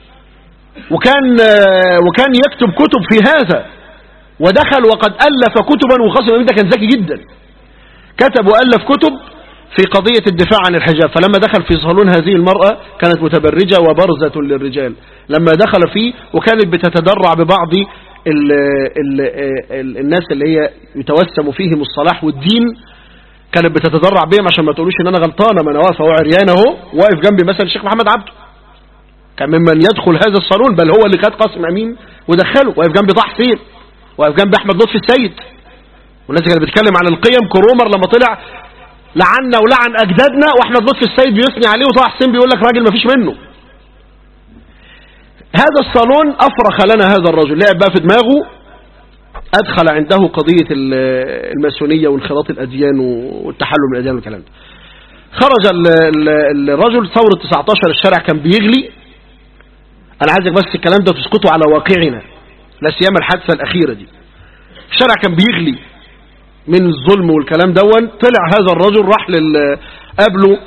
Speaker 2: وكان وكان يكتب كتب في هذا ودخل وقد ألف كتبا وقاسم أمين ده كان ذكي جدا كتب وألف كتب في قضية الدفاع عن الحجاب فلما دخل في صالون هذه المرأة كانت متبرجة وبرزة للرجال لما دخل فيه وكانت بتتدرع ببعض ال ال ال الناس اللي هي يتوسم فيهم الصلاح والدين كانت بتتدرع بهم عشان ما تقولوش ان انا غلطانه ما انا واقف اهو عريان اهو واقف جنبي مثلا الشيخ محمد عبده كان ممن يدخل هذا الصالون بل هو اللي خد قاسم امين ودخله واقف جنبي طه حسين واقف جنبي احمد لطفي السيد والناس كانت بتتكلم عن القيم كرومر لما طلع لعنا ولعن اجدادنا واحمد لطفي السيد بيثني عليه وطه حسين بيقول لك راجل ما فيش منه هذا الصالون افرخ لنا هذا الرجل لعب بقى في دماغه ادخل عنده قضية الماسونية وانخراط الاديان والتحلل من الاديان والكلام ده خرج الرجل ثورة 19 الشارع كان بيغلي انا عايزك بس الكلام ده تسقطه على واقعنا لا سيما الحادثة الاخيرة دي الشارع كان بيغلي من الظلم والكلام دون طلع هذا الرجل راح لل قابله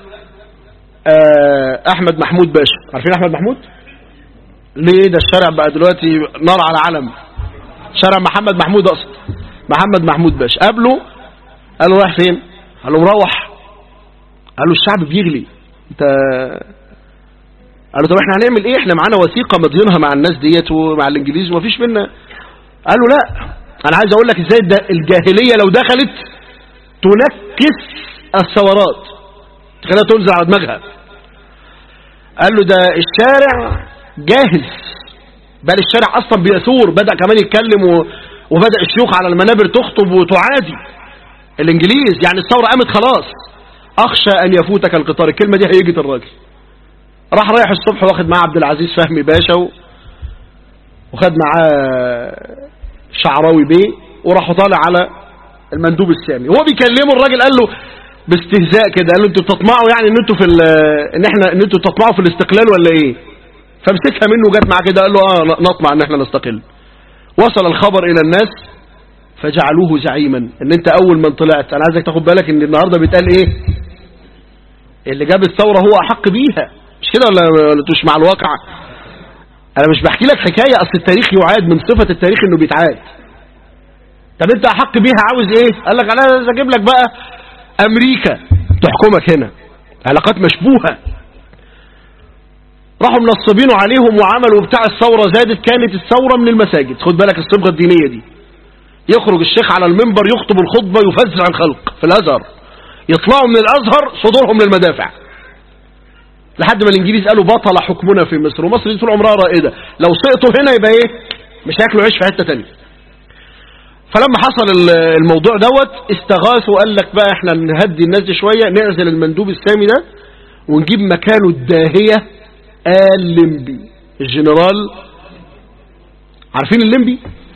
Speaker 2: احمد محمود باشا عارفين احمد محمود ليه ده الشارع بقى دلوقتي نار على علم شارع محمد محمود اقصد محمد محمود باشا قابله قال له رايح فين قال له مروح قال له الشعب بيغلي انت قال له طب احنا هنعمل ايه احنا معانا وثيقه مضينها مع الناس ديت ومع الانجليز ومفيش منا قال له لا انا عايز اقول لك ازاي ده الجاهليه لو دخلت تنكس الثورات تخليها تنزل على دماغها قال له ده الشارع جاهز بل الشارع اصلا بيثور بدأ كمان يتكلم و... وبدأ الشيوخ على المنابر تخطب وتعادي الانجليز يعني الثورة قامت خلاص اخشى ان يفوتك القطار الكلمة دي هيجت الراجل راح رايح الصبح واخد معاه عبد العزيز فهمي باشا و... وخد معاه شعراوي بيه وراحوا طالع على المندوب السامي وهو بيكلمه الراجل قال له باستهزاء كده قال له انتوا بتطمعوا يعني ان انتوا في ان احنا ان انتوا بتطمعوا في الاستقلال ولا ايه فمسكها منه وجت معاه كده قال له اه نطمع ان احنا نستقل وصل الخبر الى الناس فجعلوه زعيما ان انت اول من طلعت انا عايزك تاخد بالك ان النهارده بيتقال ايه اللي جاب الثوره هو احق بيها مش كده ولا ولا مش مع الواقع انا مش بحكي لك حكايه اصل التاريخ يعاد من صفه التاريخ انه بيتعاد طب انت احق بيها عاوز ايه قال لك انا عايز اجيب لك بقى امريكا تحكمك هنا علاقات مشبوهه راحوا منصبينه عليهم وعملوا بتاع الثورة زادت كانت الثورة من المساجد خد بالك الصبغة الدينية دي يخرج الشيخ على المنبر يخطب الخطبة يفزع الخلق في الأزهر يطلعوا من الأزهر صدورهم للمدافع لحد ما الإنجليز قالوا بطل حكمنا في مصر ومصر دي طول عمرها رائدة لو سقطوا هنا يبقى إيه مش هياكلوا عيش في حتة تانية فلما حصل الموضوع دوت استغاثوا قال لك بقى احنا نهدي الناس دي شوية نعزل المندوب السامي ده ونجيب مكانه الداهية الليمبي الجنرال عارفين الليمبي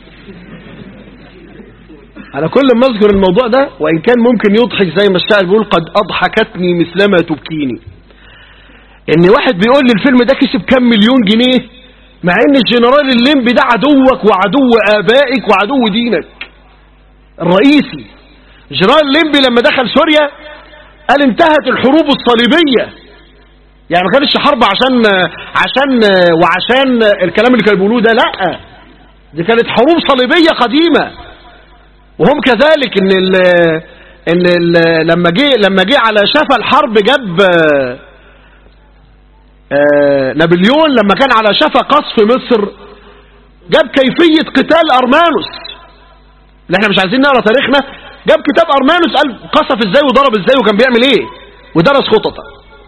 Speaker 2: انا كل ما اذكر الموضوع ده وان كان ممكن يضحك زي ما الشاعر بيقول قد اضحكتني مثلما تبكيني ان واحد بيقول لي الفيلم ده كسب كام مليون جنيه مع ان الجنرال الليمبي ده عدوك وعدو ابائك وعدو دينك الرئيسي جنرال الليمبي لما دخل سوريا قال انتهت الحروب الصليبية يعني ما كانتش حرب عشان عشان وعشان الكلام اللي كانوا بيقولوه ده لا دي كانت حروب صليبية قديمة وهم كذلك ان ال ان ال لما جه لما جه على شفا الحرب جاب آه، نابليون لما كان على شفا قصف مصر جاب كيفية قتال أرمانوس اللي احنا مش عايزين نقرا تاريخنا جاب كتاب أرمانوس قال قصف ازاي وضرب ازاي وكان بيعمل ايه ودرس خططه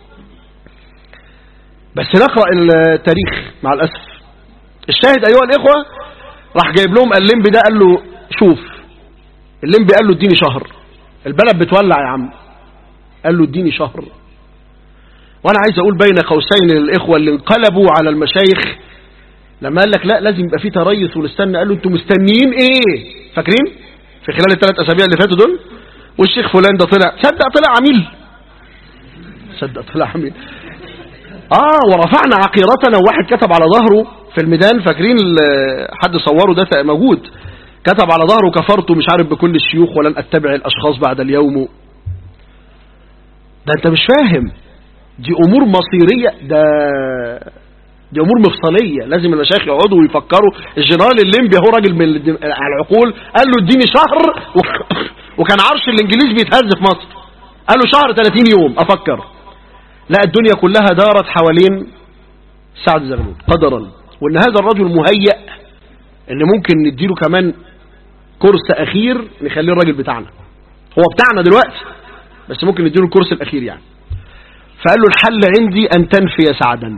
Speaker 2: بس نقرأ التاريخ مع الأسف الشاهد أيها الإخوة راح جايب لهم الليمبي ده قال له شوف الليمبي قال له اديني شهر البلد بتولع يا عم قال له اديني شهر وانا عايز اقول بين قوسين للاخوه اللي انقلبوا على المشايخ لما قال لك لا لازم يبقى في تريث ونستنى قال له انتوا مستنيين ايه فاكرين في خلال الثلاث اسابيع اللي فاتوا دول والشيخ فلان ده طلع صدق طلع عميل صدق طلع عميل اه ورفعنا عقيرتنا وواحد كتب على ظهره في الميدان فاكرين حد صوره ده موجود كتب على ظهره كفرت مش عارف بكل الشيوخ ولن اتبع الاشخاص بعد اليوم ده انت مش فاهم دي امور مصيرية ده دي امور مفصلية لازم المشايخ يقعدوا ويفكروا الجنرال الليمبي هو راجل من العقول قال له اديني شهر وكان عرش الانجليز بيتهز في مصر قال له شهر 30 يوم افكر لا الدنيا كلها دارت حوالين سعد زغلول قدرا وان هذا الرجل مهيأ ان ممكن نديله كمان كورس اخير نخليه الراجل بتاعنا هو بتاعنا دلوقتي بس ممكن نديله الكورس الاخير يعني فقال له الحل عندي ان تنفي سعدا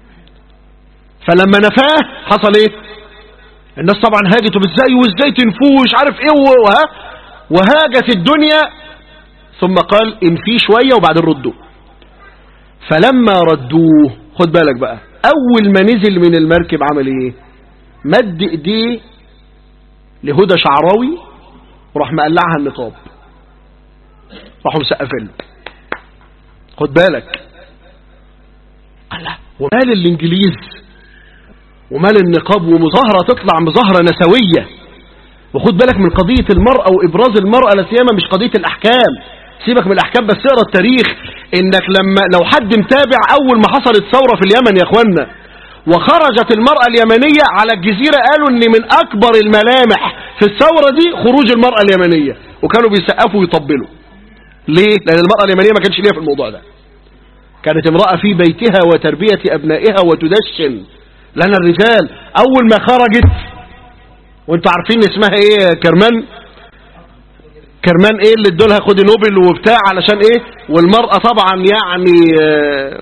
Speaker 2: فلما نفاه حصل ايه الناس طبعا هاجت ازاي وازاي تنفوه مش عارف ايه وها وهاجت الدنيا ثم قال انفيه شوية وبعدين ردوا فلما ردوه خد بالك بقى اول ما نزل من المركب عمل ايه مد ايديه لهدى شعراوي وراح مقلعها النقاب راحوا مسقفين خد بالك الله ومال الانجليز ومال النقاب ومظاهرة تطلع مظاهرة نسوية وخد بالك من قضية المرأة وإبراز المرأة لسيما مش قضية الأحكام سيبك من الأحكام بس اقرا التاريخ إنك لما لو حد متابع أول ما حصلت ثورة في اليمن يا أخوانا وخرجت المرأة اليمنية على الجزيرة قالوا إن من أكبر الملامح في الثورة دي خروج المرأة اليمنية وكانوا بيسقفوا ويطبلوا ليه؟ لأن المرأة اليمنية ما كانش ليها في الموضوع ده كانت امرأة في بيتها وتربية أبنائها وتدشن لأن الرجال أول ما خرجت وانتوا عارفين اسمها ايه كرمان كرمان ايه اللي ادولها خد نوبل وبتاع علشان ايه والمرأة طبعا يعني آه،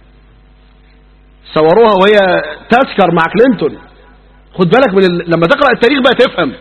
Speaker 2: صوروها وهي تذكر مع كلينتون خد بالك من ال... لما تقرأ التاريخ بقى تفهم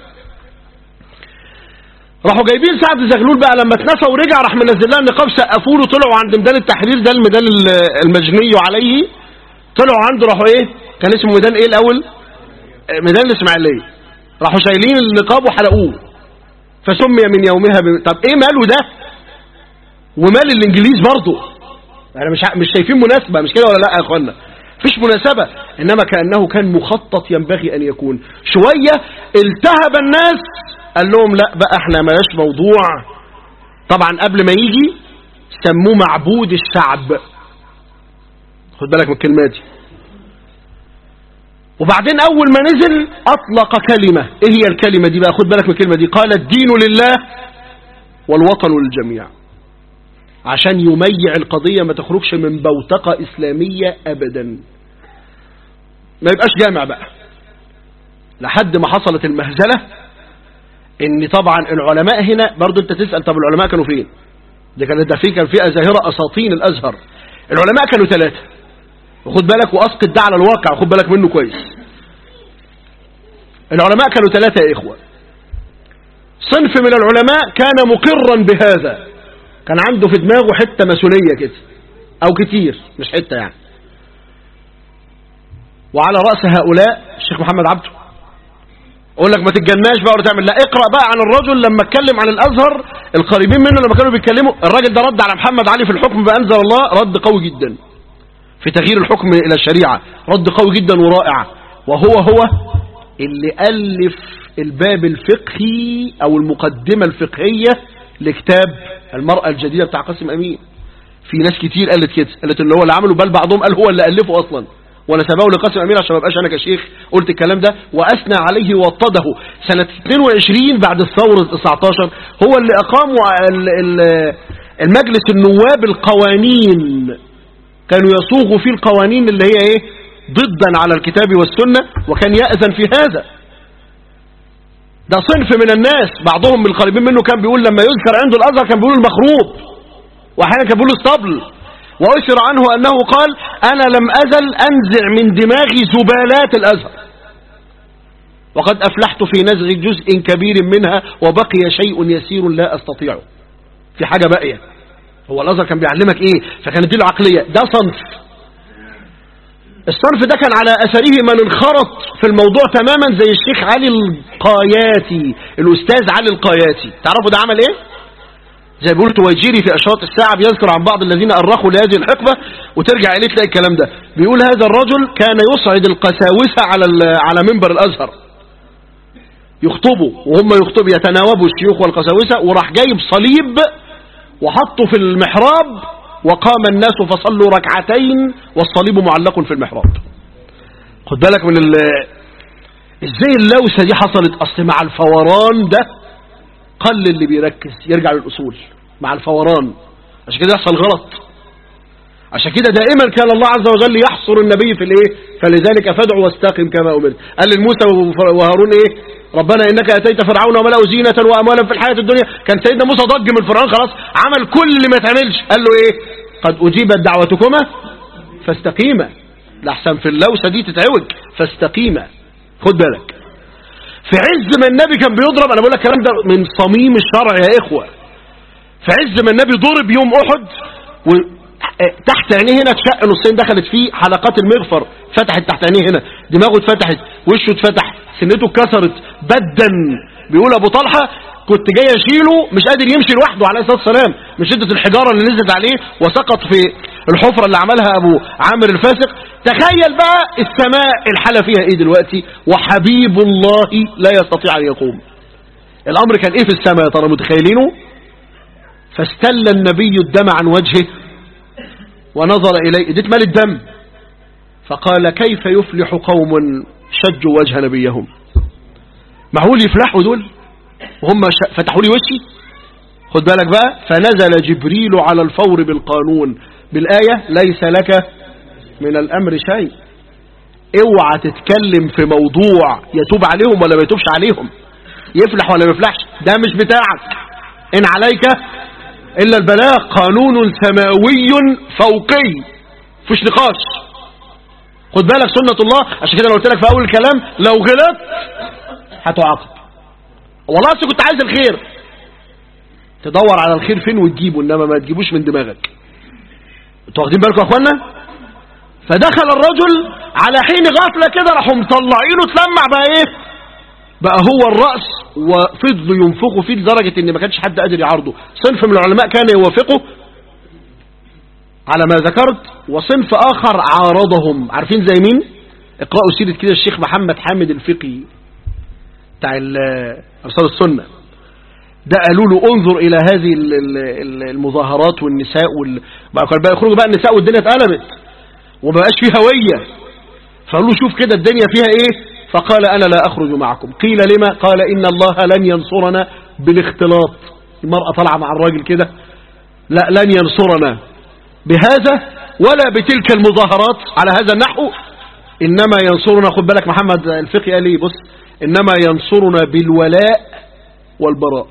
Speaker 2: راحوا جايبين سعد زغلول بقى لما اتنسى ورجع راح منزل لها النقاب سقفوا له طلعوا عند ميدان التحرير ده الميدان المجني عليه طلعوا عنده راحوا ايه كان اسمه ميدان ايه الاول آه، ميدان الاسماعيليه راحوا شايلين النقاب وحلقوه فسمي من يومها ب... طب ايه ماله ده ومال الانجليز برضه احنا مش مش شايفين مناسبة مش كده ولا لا يا اخوانا فيش مناسبة انما كأنه كان مخطط ينبغي ان يكون شوية التهب الناس قال لهم لا بقى احنا ملاش موضوع طبعا قبل ما يجي سموه معبود الشعب خد بالك من الكلمات دي وبعدين أول ما نزل أطلق كلمة إيه هي الكلمة دي بقى خد بالك من الكلمة دي قال الدين لله والوطن للجميع عشان يميع القضية ما تخرجش من بوتقة إسلامية أبدا ما يبقاش جامع بقى لحد ما حصلت المهزلة ان طبعا العلماء هنا برضو انت تسأل طب العلماء كانوا فين ده كان ده في كان في ظاهرة أساطين الأزهر العلماء كانوا ثلاثة وخد بالك وأسقط ده على الواقع وخد بالك منه كويس العلماء كانوا ثلاثة يا إخوة صنف من العلماء كان مقرا بهذا كان عنده في دماغه حتة مسؤولية كده أو كتير مش حتة يعني وعلى رأس هؤلاء الشيخ محمد عبده اقول لك ما تتجناش بقى ولا تعمل لا اقرا بقى عن الرجل لما اتكلم عن الازهر القريبين منه لما كانوا بيتكلموا الراجل ده رد على محمد علي في الحكم بانزل الله رد قوي جدا في تغيير الحكم إلى الشريعة رد قوي جدا ورائع وهو هو اللي ألف الباب الفقهي أو المقدمة الفقهية لكتاب المرأة الجديدة بتاع قاسم أمين في ناس كتير قالت كده قالت اللي هو اللي عمله بل بعضهم قال هو اللي ألفه أصلا ونسبه لقاسم أمين عشان ما ابقاش أنا كشيخ قلت الكلام ده وأثنى عليه ووطده سنة 22 بعد الثورة 19 هو اللي أقاموا ال- ال- المجلس النواب القوانين كانوا يصوغوا فيه القوانين اللي هي ايه ضدا على الكتاب والسنة وكان يأذن في هذا ده صنف من الناس بعضهم من القريبين منه كان بيقول لما يذكر عنده الأزهر كان بيقول المخروب وأحيانا كان بيقول الصبل وأشر عنه أنه قال أنا لم أزل أنزع من دماغي زبالات الأزهر وقد أفلحت في نزع جزء كبير منها وبقي شيء يسير لا أستطيعه في حاجة باقية هو الأزهر كان بيعلمك إيه فكان يديله عقلية ده صنف الصنف ده كان على أثره من انخرط في الموضوع تماما زي الشيخ علي القاياتي الأستاذ علي القاياتي تعرفوا ده عمل إيه؟ زي بيقول تويجيري في أشراط الساعة بيذكر عن بعض الذين أرخوا لهذه الحقبة وترجع إليه تلاقي الكلام ده بيقول هذا الرجل كان يصعد القساوسة على ال- على منبر الأزهر يخطبوا وهم يخطبوا يتناوبوا الشيوخ والقساوسة وراح جايب صليب وحطه في المحراب وقام الناس فصلوا ركعتين والصليب معلق في المحراب خد بالك من ال ازاي اللوسة دي حصلت اصل مع الفوران ده قل اللي بيركز يرجع للأصول مع الفوران عشان كده يحصل غلط عشان كده دائما كان الله عز وجل يحصر النبي في الايه فلذلك فادع واستقم كما امرت قال لموسى وهارون ايه ربنا انك اتيت فرعون وملأه زينة واموالا في الحياة الدنيا كان سيدنا موسى ضج من فرعون خلاص عمل كل اللي ما يتعملش قال له ايه قد اجيبت دعوتكما فاستقيما لحسن في اللوسة دي تتعوج فاستقيما خد بالك في عز ما النبي كان بيضرب انا بقول لك الكلام ده من صميم الشرع يا اخوه في عز ما النبي ضرب يوم احد وتحت عينيه هنا اتشق نصين دخلت فيه حلقات المغفر فتحت تحت عينيه هنا دماغه اتفتحت وشه اتفتح سنته اتكسرت بدن بيقول ابو طلحه كنت جاي اشيله مش قادر يمشي لوحده عليه الصلاه والسلام من شده الحجاره اللي نزلت عليه وسقط في الحفره اللي عملها ابو عامر الفاسق تخيل بقى السماء الحاله فيها ايه دلوقتي وحبيب الله لا يستطيع ان يقوم الامر كان ايه في السماء يا ترى متخيلينه فاستل النبي الدم عن وجهه ونظر إليه دي مال الدم فقال كيف يفلح قوم شجوا وجه نبيهم معقول يفلحوا دول وهم ش- فتحوا لي وشي خد بالك بقى فنزل جبريل على الفور بالقانون بالآية ليس لك من الأمر شيء اوعى تتكلم في موضوع يتوب عليهم ولا ما يتوبش عليهم يفلح ولا ما يفلحش ده مش بتاعك إن عليك إلا البلاغ قانون سماوي فوقي فيش نقاش خد بالك سنة الله عشان كده انا قلت لك في أول الكلام لو غلطت هتعاقب والله أصل كنت عايز الخير تدور على الخير فين وتجيبه إنما ما تجيبوش من دماغك انتوا واخدين بالكم يا اخوانا فدخل الرجل على حين غفلة كده راحوا مطلعينه اتلمع بقى ايه بقى هو الرأس وفضلوا ينفخوا فيه لدرجة ان ما كانش حد قادر يعارضه صنف من العلماء كان يوافقه على ما ذكرت وصنف آخر عارضهم عارفين زي مين اقرأوا سيرة كده الشيخ محمد حامد الفقي بتاع ال- أرسال السنة ده قالوا له انظر إلى هذه ال- ال- ال- المظاهرات والنساء وال... بقى كان بقى يخرجوا بقى النساء والدنيا اتقلبت وما بقاش فيه هوية فقالوا له شوف كده الدنيا فيها ايه فقال انا لا اخرج معكم قيل لما قال ان الله لن ينصرنا بالاختلاط المرأة طالعة مع الراجل كده لا لن ينصرنا بهذا ولا بتلك المظاهرات على هذا النحو انما ينصرنا خد بالك محمد الفقي قال ايه بص انما ينصرنا بالولاء والبراء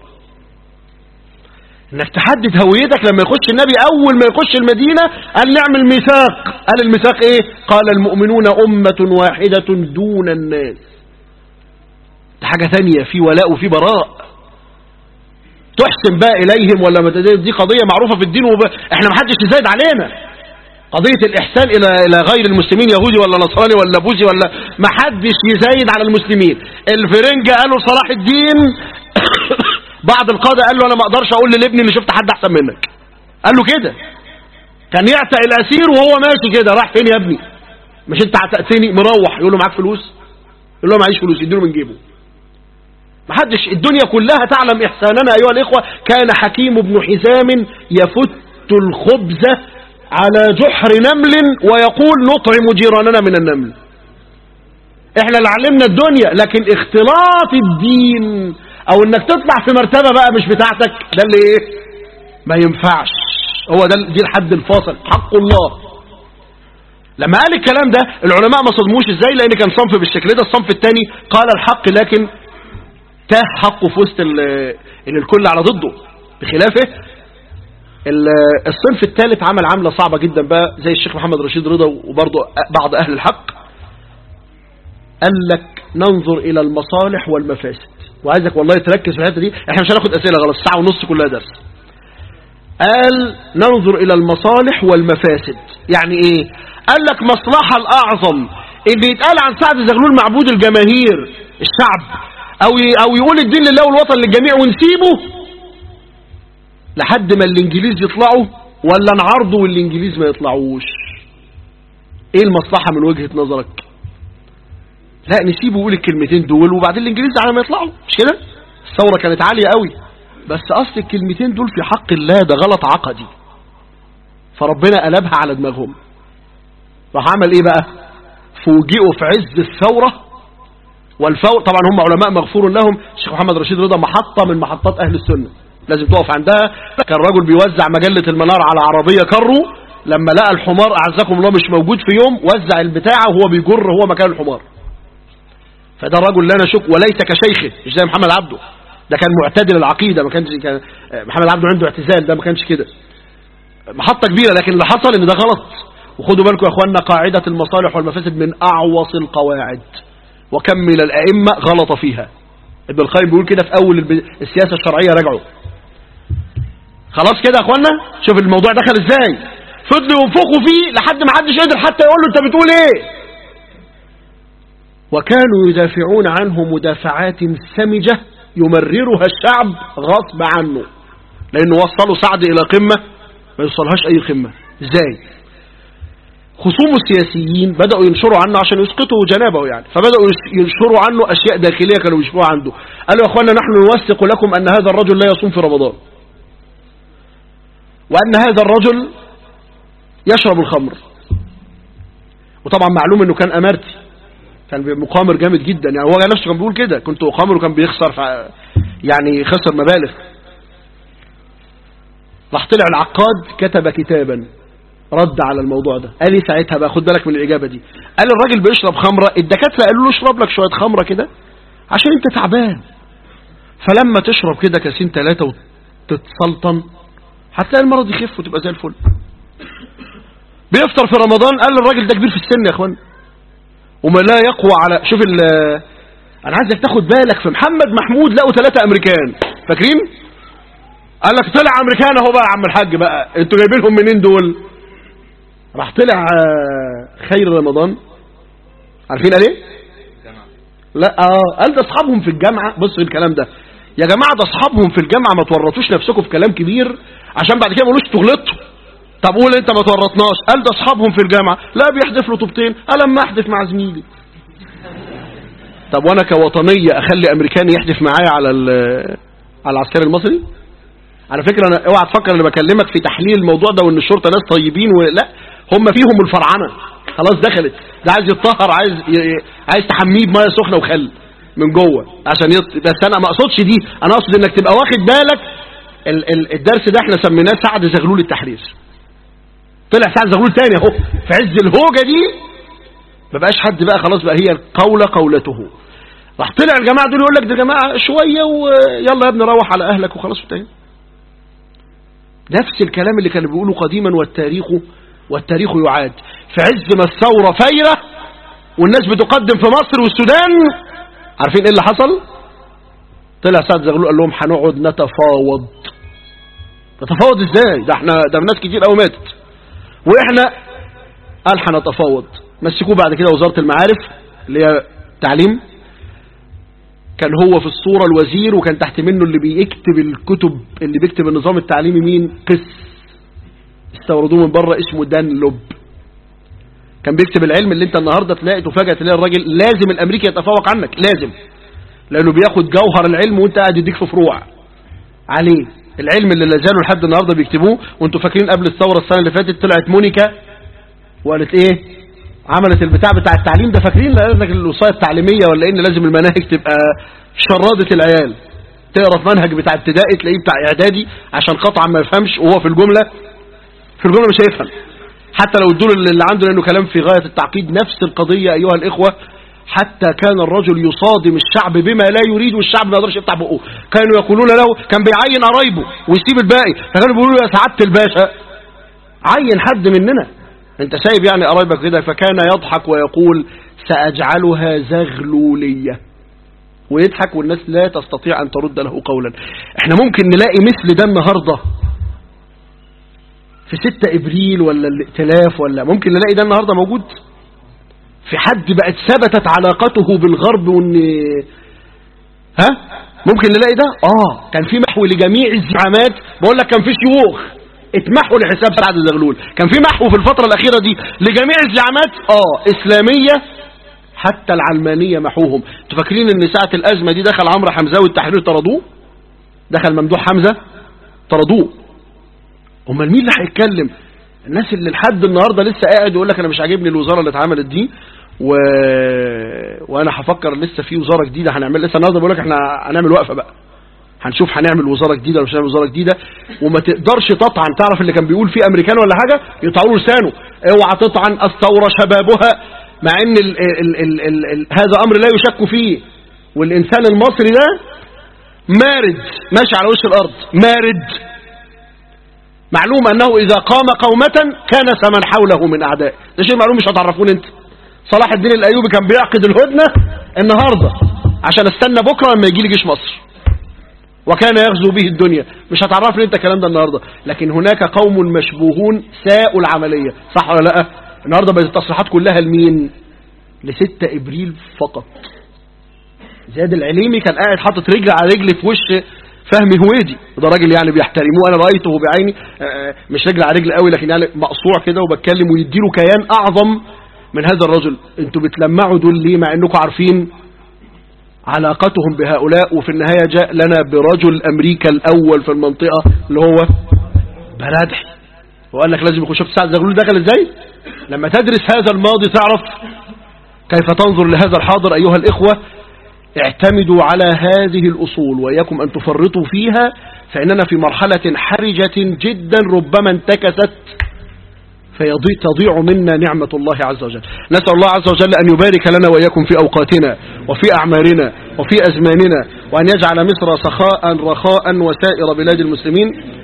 Speaker 2: انك تحدد هويتك لما يخش النبي اول ما يخش المدينة قال نعمل ميثاق قال الميثاق ايه قال المؤمنون امة واحدة دون الناس ده حاجة ثانية في ولاء وفي براء تحسن بقى اليهم ولا ما تدري دي قضية معروفة في الدين وب... احنا ما حدش يزايد علينا قضية الإحسان إلى إلى غير المسلمين يهودي ولا نصراني ولا بوذي ولا ما حدش يزايد على المسلمين الفرنجة قالوا صلاح الدين بعض القادة قال له أنا ما أقدرش أقول لابني اللي شفت حد أحسن منك قال له كده كان يعتق الأسير وهو ماشي كده راح فين يا ابني مش أنت عتقتني مروح يقول له معاك فلوس يقول له معيش فلوس يديله من جيبه محدش الدنيا كلها تعلم إحساننا أيها الإخوة كان حكيم بن حزام يفت الخبز على جحر نمل ويقول نطعم جيراننا من النمل احنا اللي علمنا الدنيا لكن اختلاط الدين او انك تطلع في مرتبة بقى مش بتاعتك ده اللي ايه ما ينفعش هو ده دي الحد الفاصل حق الله لما قال الكلام ده العلماء ما صدموش ازاي لان كان صنف بالشكل ده الصنف الثاني قال الحق لكن تاه حقه في وسط ان الكل على ضده بخلافه الصنف الثالث عمل عملة صعبة جدا بقى زي الشيخ محمد رشيد رضا وبرضه بعض أهل الحق قال لك ننظر إلى المصالح والمفاسد وعايزك والله تركز في الحته دي احنا مش هناخد أسئلة غلط ساعة ونص كلها درس قال ننظر إلى المصالح والمفاسد يعني إيه قال لك مصلحة الأعظم اللي يتقال عن سعد زغلول معبود الجماهير الشعب أو أو يقول الدين لله والوطن للجميع ونسيبه لحد ما الإنجليز يطلعوا ولا نعرضه والإنجليز ما يطلعوش إيه المصلحة من وجهة نظرك لا نسيبه يقول الكلمتين دول وبعدين الإنجليز على ما يطلعوا مش كده الثورة كانت عالية قوي بس أصل الكلمتين دول في حق الله ده غلط عقدي فربنا قلبها على دماغهم راح عمل ايه بقى فوجئوا في عز الثورة والفور طبعا هم علماء مغفور لهم الشيخ محمد رشيد رضا محطة من محطات أهل السنة لازم تقف عندها كان رجل بيوزع مجلة المنار على عربية كرو لما لقى الحمار أعزكم الله مش موجود في يوم وزع البتاع وهو بيجر هو مكان الحمار فده الرجل لا نشك وليس كشيخه مش زي محمد عبده ده كان معتدل العقيدة ما كانش كان محمد عبده عنده اعتزال ده ما كانش كده محطة كبيرة لكن اللي حصل ان ده غلط وخدوا بالكم يا اخوانا قاعدة المصالح والمفاسد من اعوص القواعد وكم من الائمة غلط فيها ابن القيم بيقول كده في اول السياسة الشرعية رجعوا خلاص كده يا اخوانا شوف الموضوع دخل ازاي فضلوا ينفخوا فيه لحد ما حدش قدر حتى يقول له انت بتقول ايه وكانوا يدافعون عنه مدافعات سمجة يمررها الشعب غصب عنه لانه وصلوا سعد الى قمة ما يوصلهاش اي قمة ازاي خصوم السياسيين بدأوا ينشروا عنه عشان يسقطوا جنابه يعني فبدأوا ينشروا عنه أشياء داخلية كانوا بيشوفوها عنده قالوا يا أخوانا نحن نوثق لكم أن هذا الرجل لا يصوم في رمضان وأن هذا الرجل يشرب الخمر وطبعا معلوم أنه كان أمارتي كان مقامر جامد جدا يعني هو نفسه كان بيقول كده كنت أقامر وكان بيخسر يعني خسر مبالغ راح طلع العقاد كتب كتابا رد على الموضوع ده قال لي ساعتها بقى خد بالك من الإجابة دي قال الراجل بيشرب خمرة الدكاترة قالوا له اشرب لك شوية خمرة كده عشان انت تعبان فلما تشرب كده كاسين ثلاثة وتتسلطن هتلاقي المرض يخف وتبقى زي الفل بيفطر في رمضان قال الراجل ده كبير في السن يا اخوان وما لا يقوى على شوف ال انا عايزك تاخد بالك في محمد محمود لقوا ثلاثة امريكان فاكرين قال لك طلع امريكان اهو بقى يا عم الحاج بقى انتوا جايبينهم منين دول راح طلع خير رمضان عارفين قال ايه لا اه قال ده اصحابهم في الجامعه بصوا الكلام ده يا جماعه ده اصحابهم في الجامعه ما تورطوش نفسكم في كلام كبير عشان بعد كده ما يقولوش تغلطوا طب قول انت ما تورطناش قال ده اصحابهم في الجامعه لا بيحدف له طوبتين قال اما احدف مع زميلي طب وانا كوطنيه اخلي امريكاني يحدف معايا على على العسكري المصري على فكره انا اوعى تفكر انا بكلمك في تحليل الموضوع ده وان الشرطه ناس طيبين ولا هم فيهم الفرعنه خلاص دخلت ده عايز يتطهر عايز ي... عايز تحميه بميه سخنه وخل من جوه عشان يط... بس انا ما اقصدش دي انا اقصد انك تبقى واخد بالك ال... ال... الدرس ده احنا سميناه سعد زغلول التحرير طلع سعد زغلول تاني اهو في عز الهوجه دي ما بقاش حد بقى خلاص بقى هي القوله قولته راح طلع الجماعه دول يقول لك ده جماعه شويه ويلا يا ابني روح على اهلك وخلاص وانتهينا نفس الكلام اللي كانوا بيقولوا قديما والتاريخ والتاريخ يعاد في عز ما الثورة فايرة والناس بتقدم في مصر والسودان عارفين ايه اللي حصل طلع سعد زغلول قال لهم هنقعد نتفاوض نتفاوض ازاي ده احنا ده ناس كتير قوي ماتت واحنا قال هنتفاوض مسكوه بعد كده وزارة المعارف اللي هي تعليم كان هو في الصورة الوزير وكان تحت منه اللي بيكتب الكتب اللي بيكتب النظام التعليمي مين قس استوردوه من بره اسمه دانلوب كان بيكتب العلم اللي انت النهاردة تلاقي تفاجأ تلاقي الراجل لازم الامريكي يتفوق عنك لازم لانه بياخد جوهر العلم وانت قاعد يديك في فروع عليه العلم اللي لازالوا لحد النهارده بيكتبوه وانتوا فاكرين قبل الثوره السنه اللي فاتت طلعت مونيكا وقالت ايه عملت البتاع بتاع التعليم ده فاكرين قالت لك الوصايه التعليميه ولا ان لازم المناهج تبقى شراده العيال تقرا في منهج بتاع ابتدائي تلاقيه بتاع اعدادي عشان قطعا ما يفهمش وهو في الجمله في الجمله مش هيفهم حتى لو ادوا اللي عنده لانه كلام في غايه التعقيد نفس القضيه ايها الاخوه حتى كان الرجل يصادم الشعب بما لا يريد والشعب ما يقدرش يفتح بقه كانوا يقولون له كان بيعين قرايبه ويسيب الباقي فكانوا بيقولوا له يا سعاده الباشا عين حد مننا انت سايب يعني قرايبك كده فكان يضحك ويقول سأجعلها زغلولية ويضحك والناس لا تستطيع أن ترد له قولا احنا ممكن نلاقي مثل ده النهاردة في 6 إبريل ولا الائتلاف ولا ممكن نلاقي ده النهاردة موجود في حد بقت ثبتت علاقته بالغرب وان ها ممكن نلاقي ده اه كان في محو لجميع الزعامات بقول لك كان في شيوخ اتمحوا لحساب سعد زغلول كان في محو في الفترة الأخيرة دي لجميع الزعامات اه إسلامية حتى العلمانية محوهم انتوا فاكرين ان ساعة الأزمة دي دخل عمرو حمزاوي التحرير طردوه دخل ممدوح حمزة طردوه امال مين اللي هيتكلم الناس اللي لحد النهارده لسه قاعد يقول لك انا مش عاجبني الوزاره اللي اتعملت دي و... وانا هفكر لسه في وزاره جديده هنعمل لسه النهارده بقول لك احنا هنعمل وقفه بقى هنشوف هنعمل وزاره جديده ولا مش هنعمل وزاره جديده وما تقدرش تطعن تعرف اللي كان بيقول فيه امريكان ولا حاجه يقطعوا له لسانه اوعى تطعن الثوره شبابها مع ان ال... ال... ال... ال... ال... هذا امر لا يشك فيه والانسان المصري ده مارد ماشي على وش الارض مارد معلوم أنه إذا قام قومة كنس من حوله من أعداء ده شيء معلوم مش هتعرفون انت صلاح الدين الأيوبي كان بيعقد الهدنة النهاردة عشان استنى بكرة لما يجي لي جيش مصر وكان يغزو به الدنيا مش هتعرفني انت الكلام ده النهاردة لكن هناك قوم مشبوهون ساءوا العملية صح ولا لا النهاردة بقت التصريحات كلها لمين لستة إبريل فقط زياد العليمي كان قاعد حاطط رجل على رجل في وش فهمي هويدي وده راجل يعني بيحترموه انا رايته بعيني مش رجل على رجل قوي لكن يعني مقصوع كده وبتكلم ويديله كيان اعظم من هذا الرجل انتوا بتلمعوا دول ليه مع انكم عارفين علاقتهم بهؤلاء وفي النهاية جاء لنا برجل امريكا الاول في المنطقة اللي هو بلادحي وقال لك لازم يكون شفت سعد زغلول دخل ازاي لما تدرس هذا الماضي تعرف كيف تنظر لهذا الحاضر ايها الاخوة اعتمدوا على هذه الأصول وإياكم أن تفرطوا فيها فإننا في مرحلة حرجة جدا ربما انتكست فيضيع منا نعمة الله عز وجل نسأل الله عز وجل أن يبارك لنا وإياكم في أوقاتنا وفي أعمارنا وفي أزماننا وأن يجعل مصر سخاء رخاء وسائر بلاد المسلمين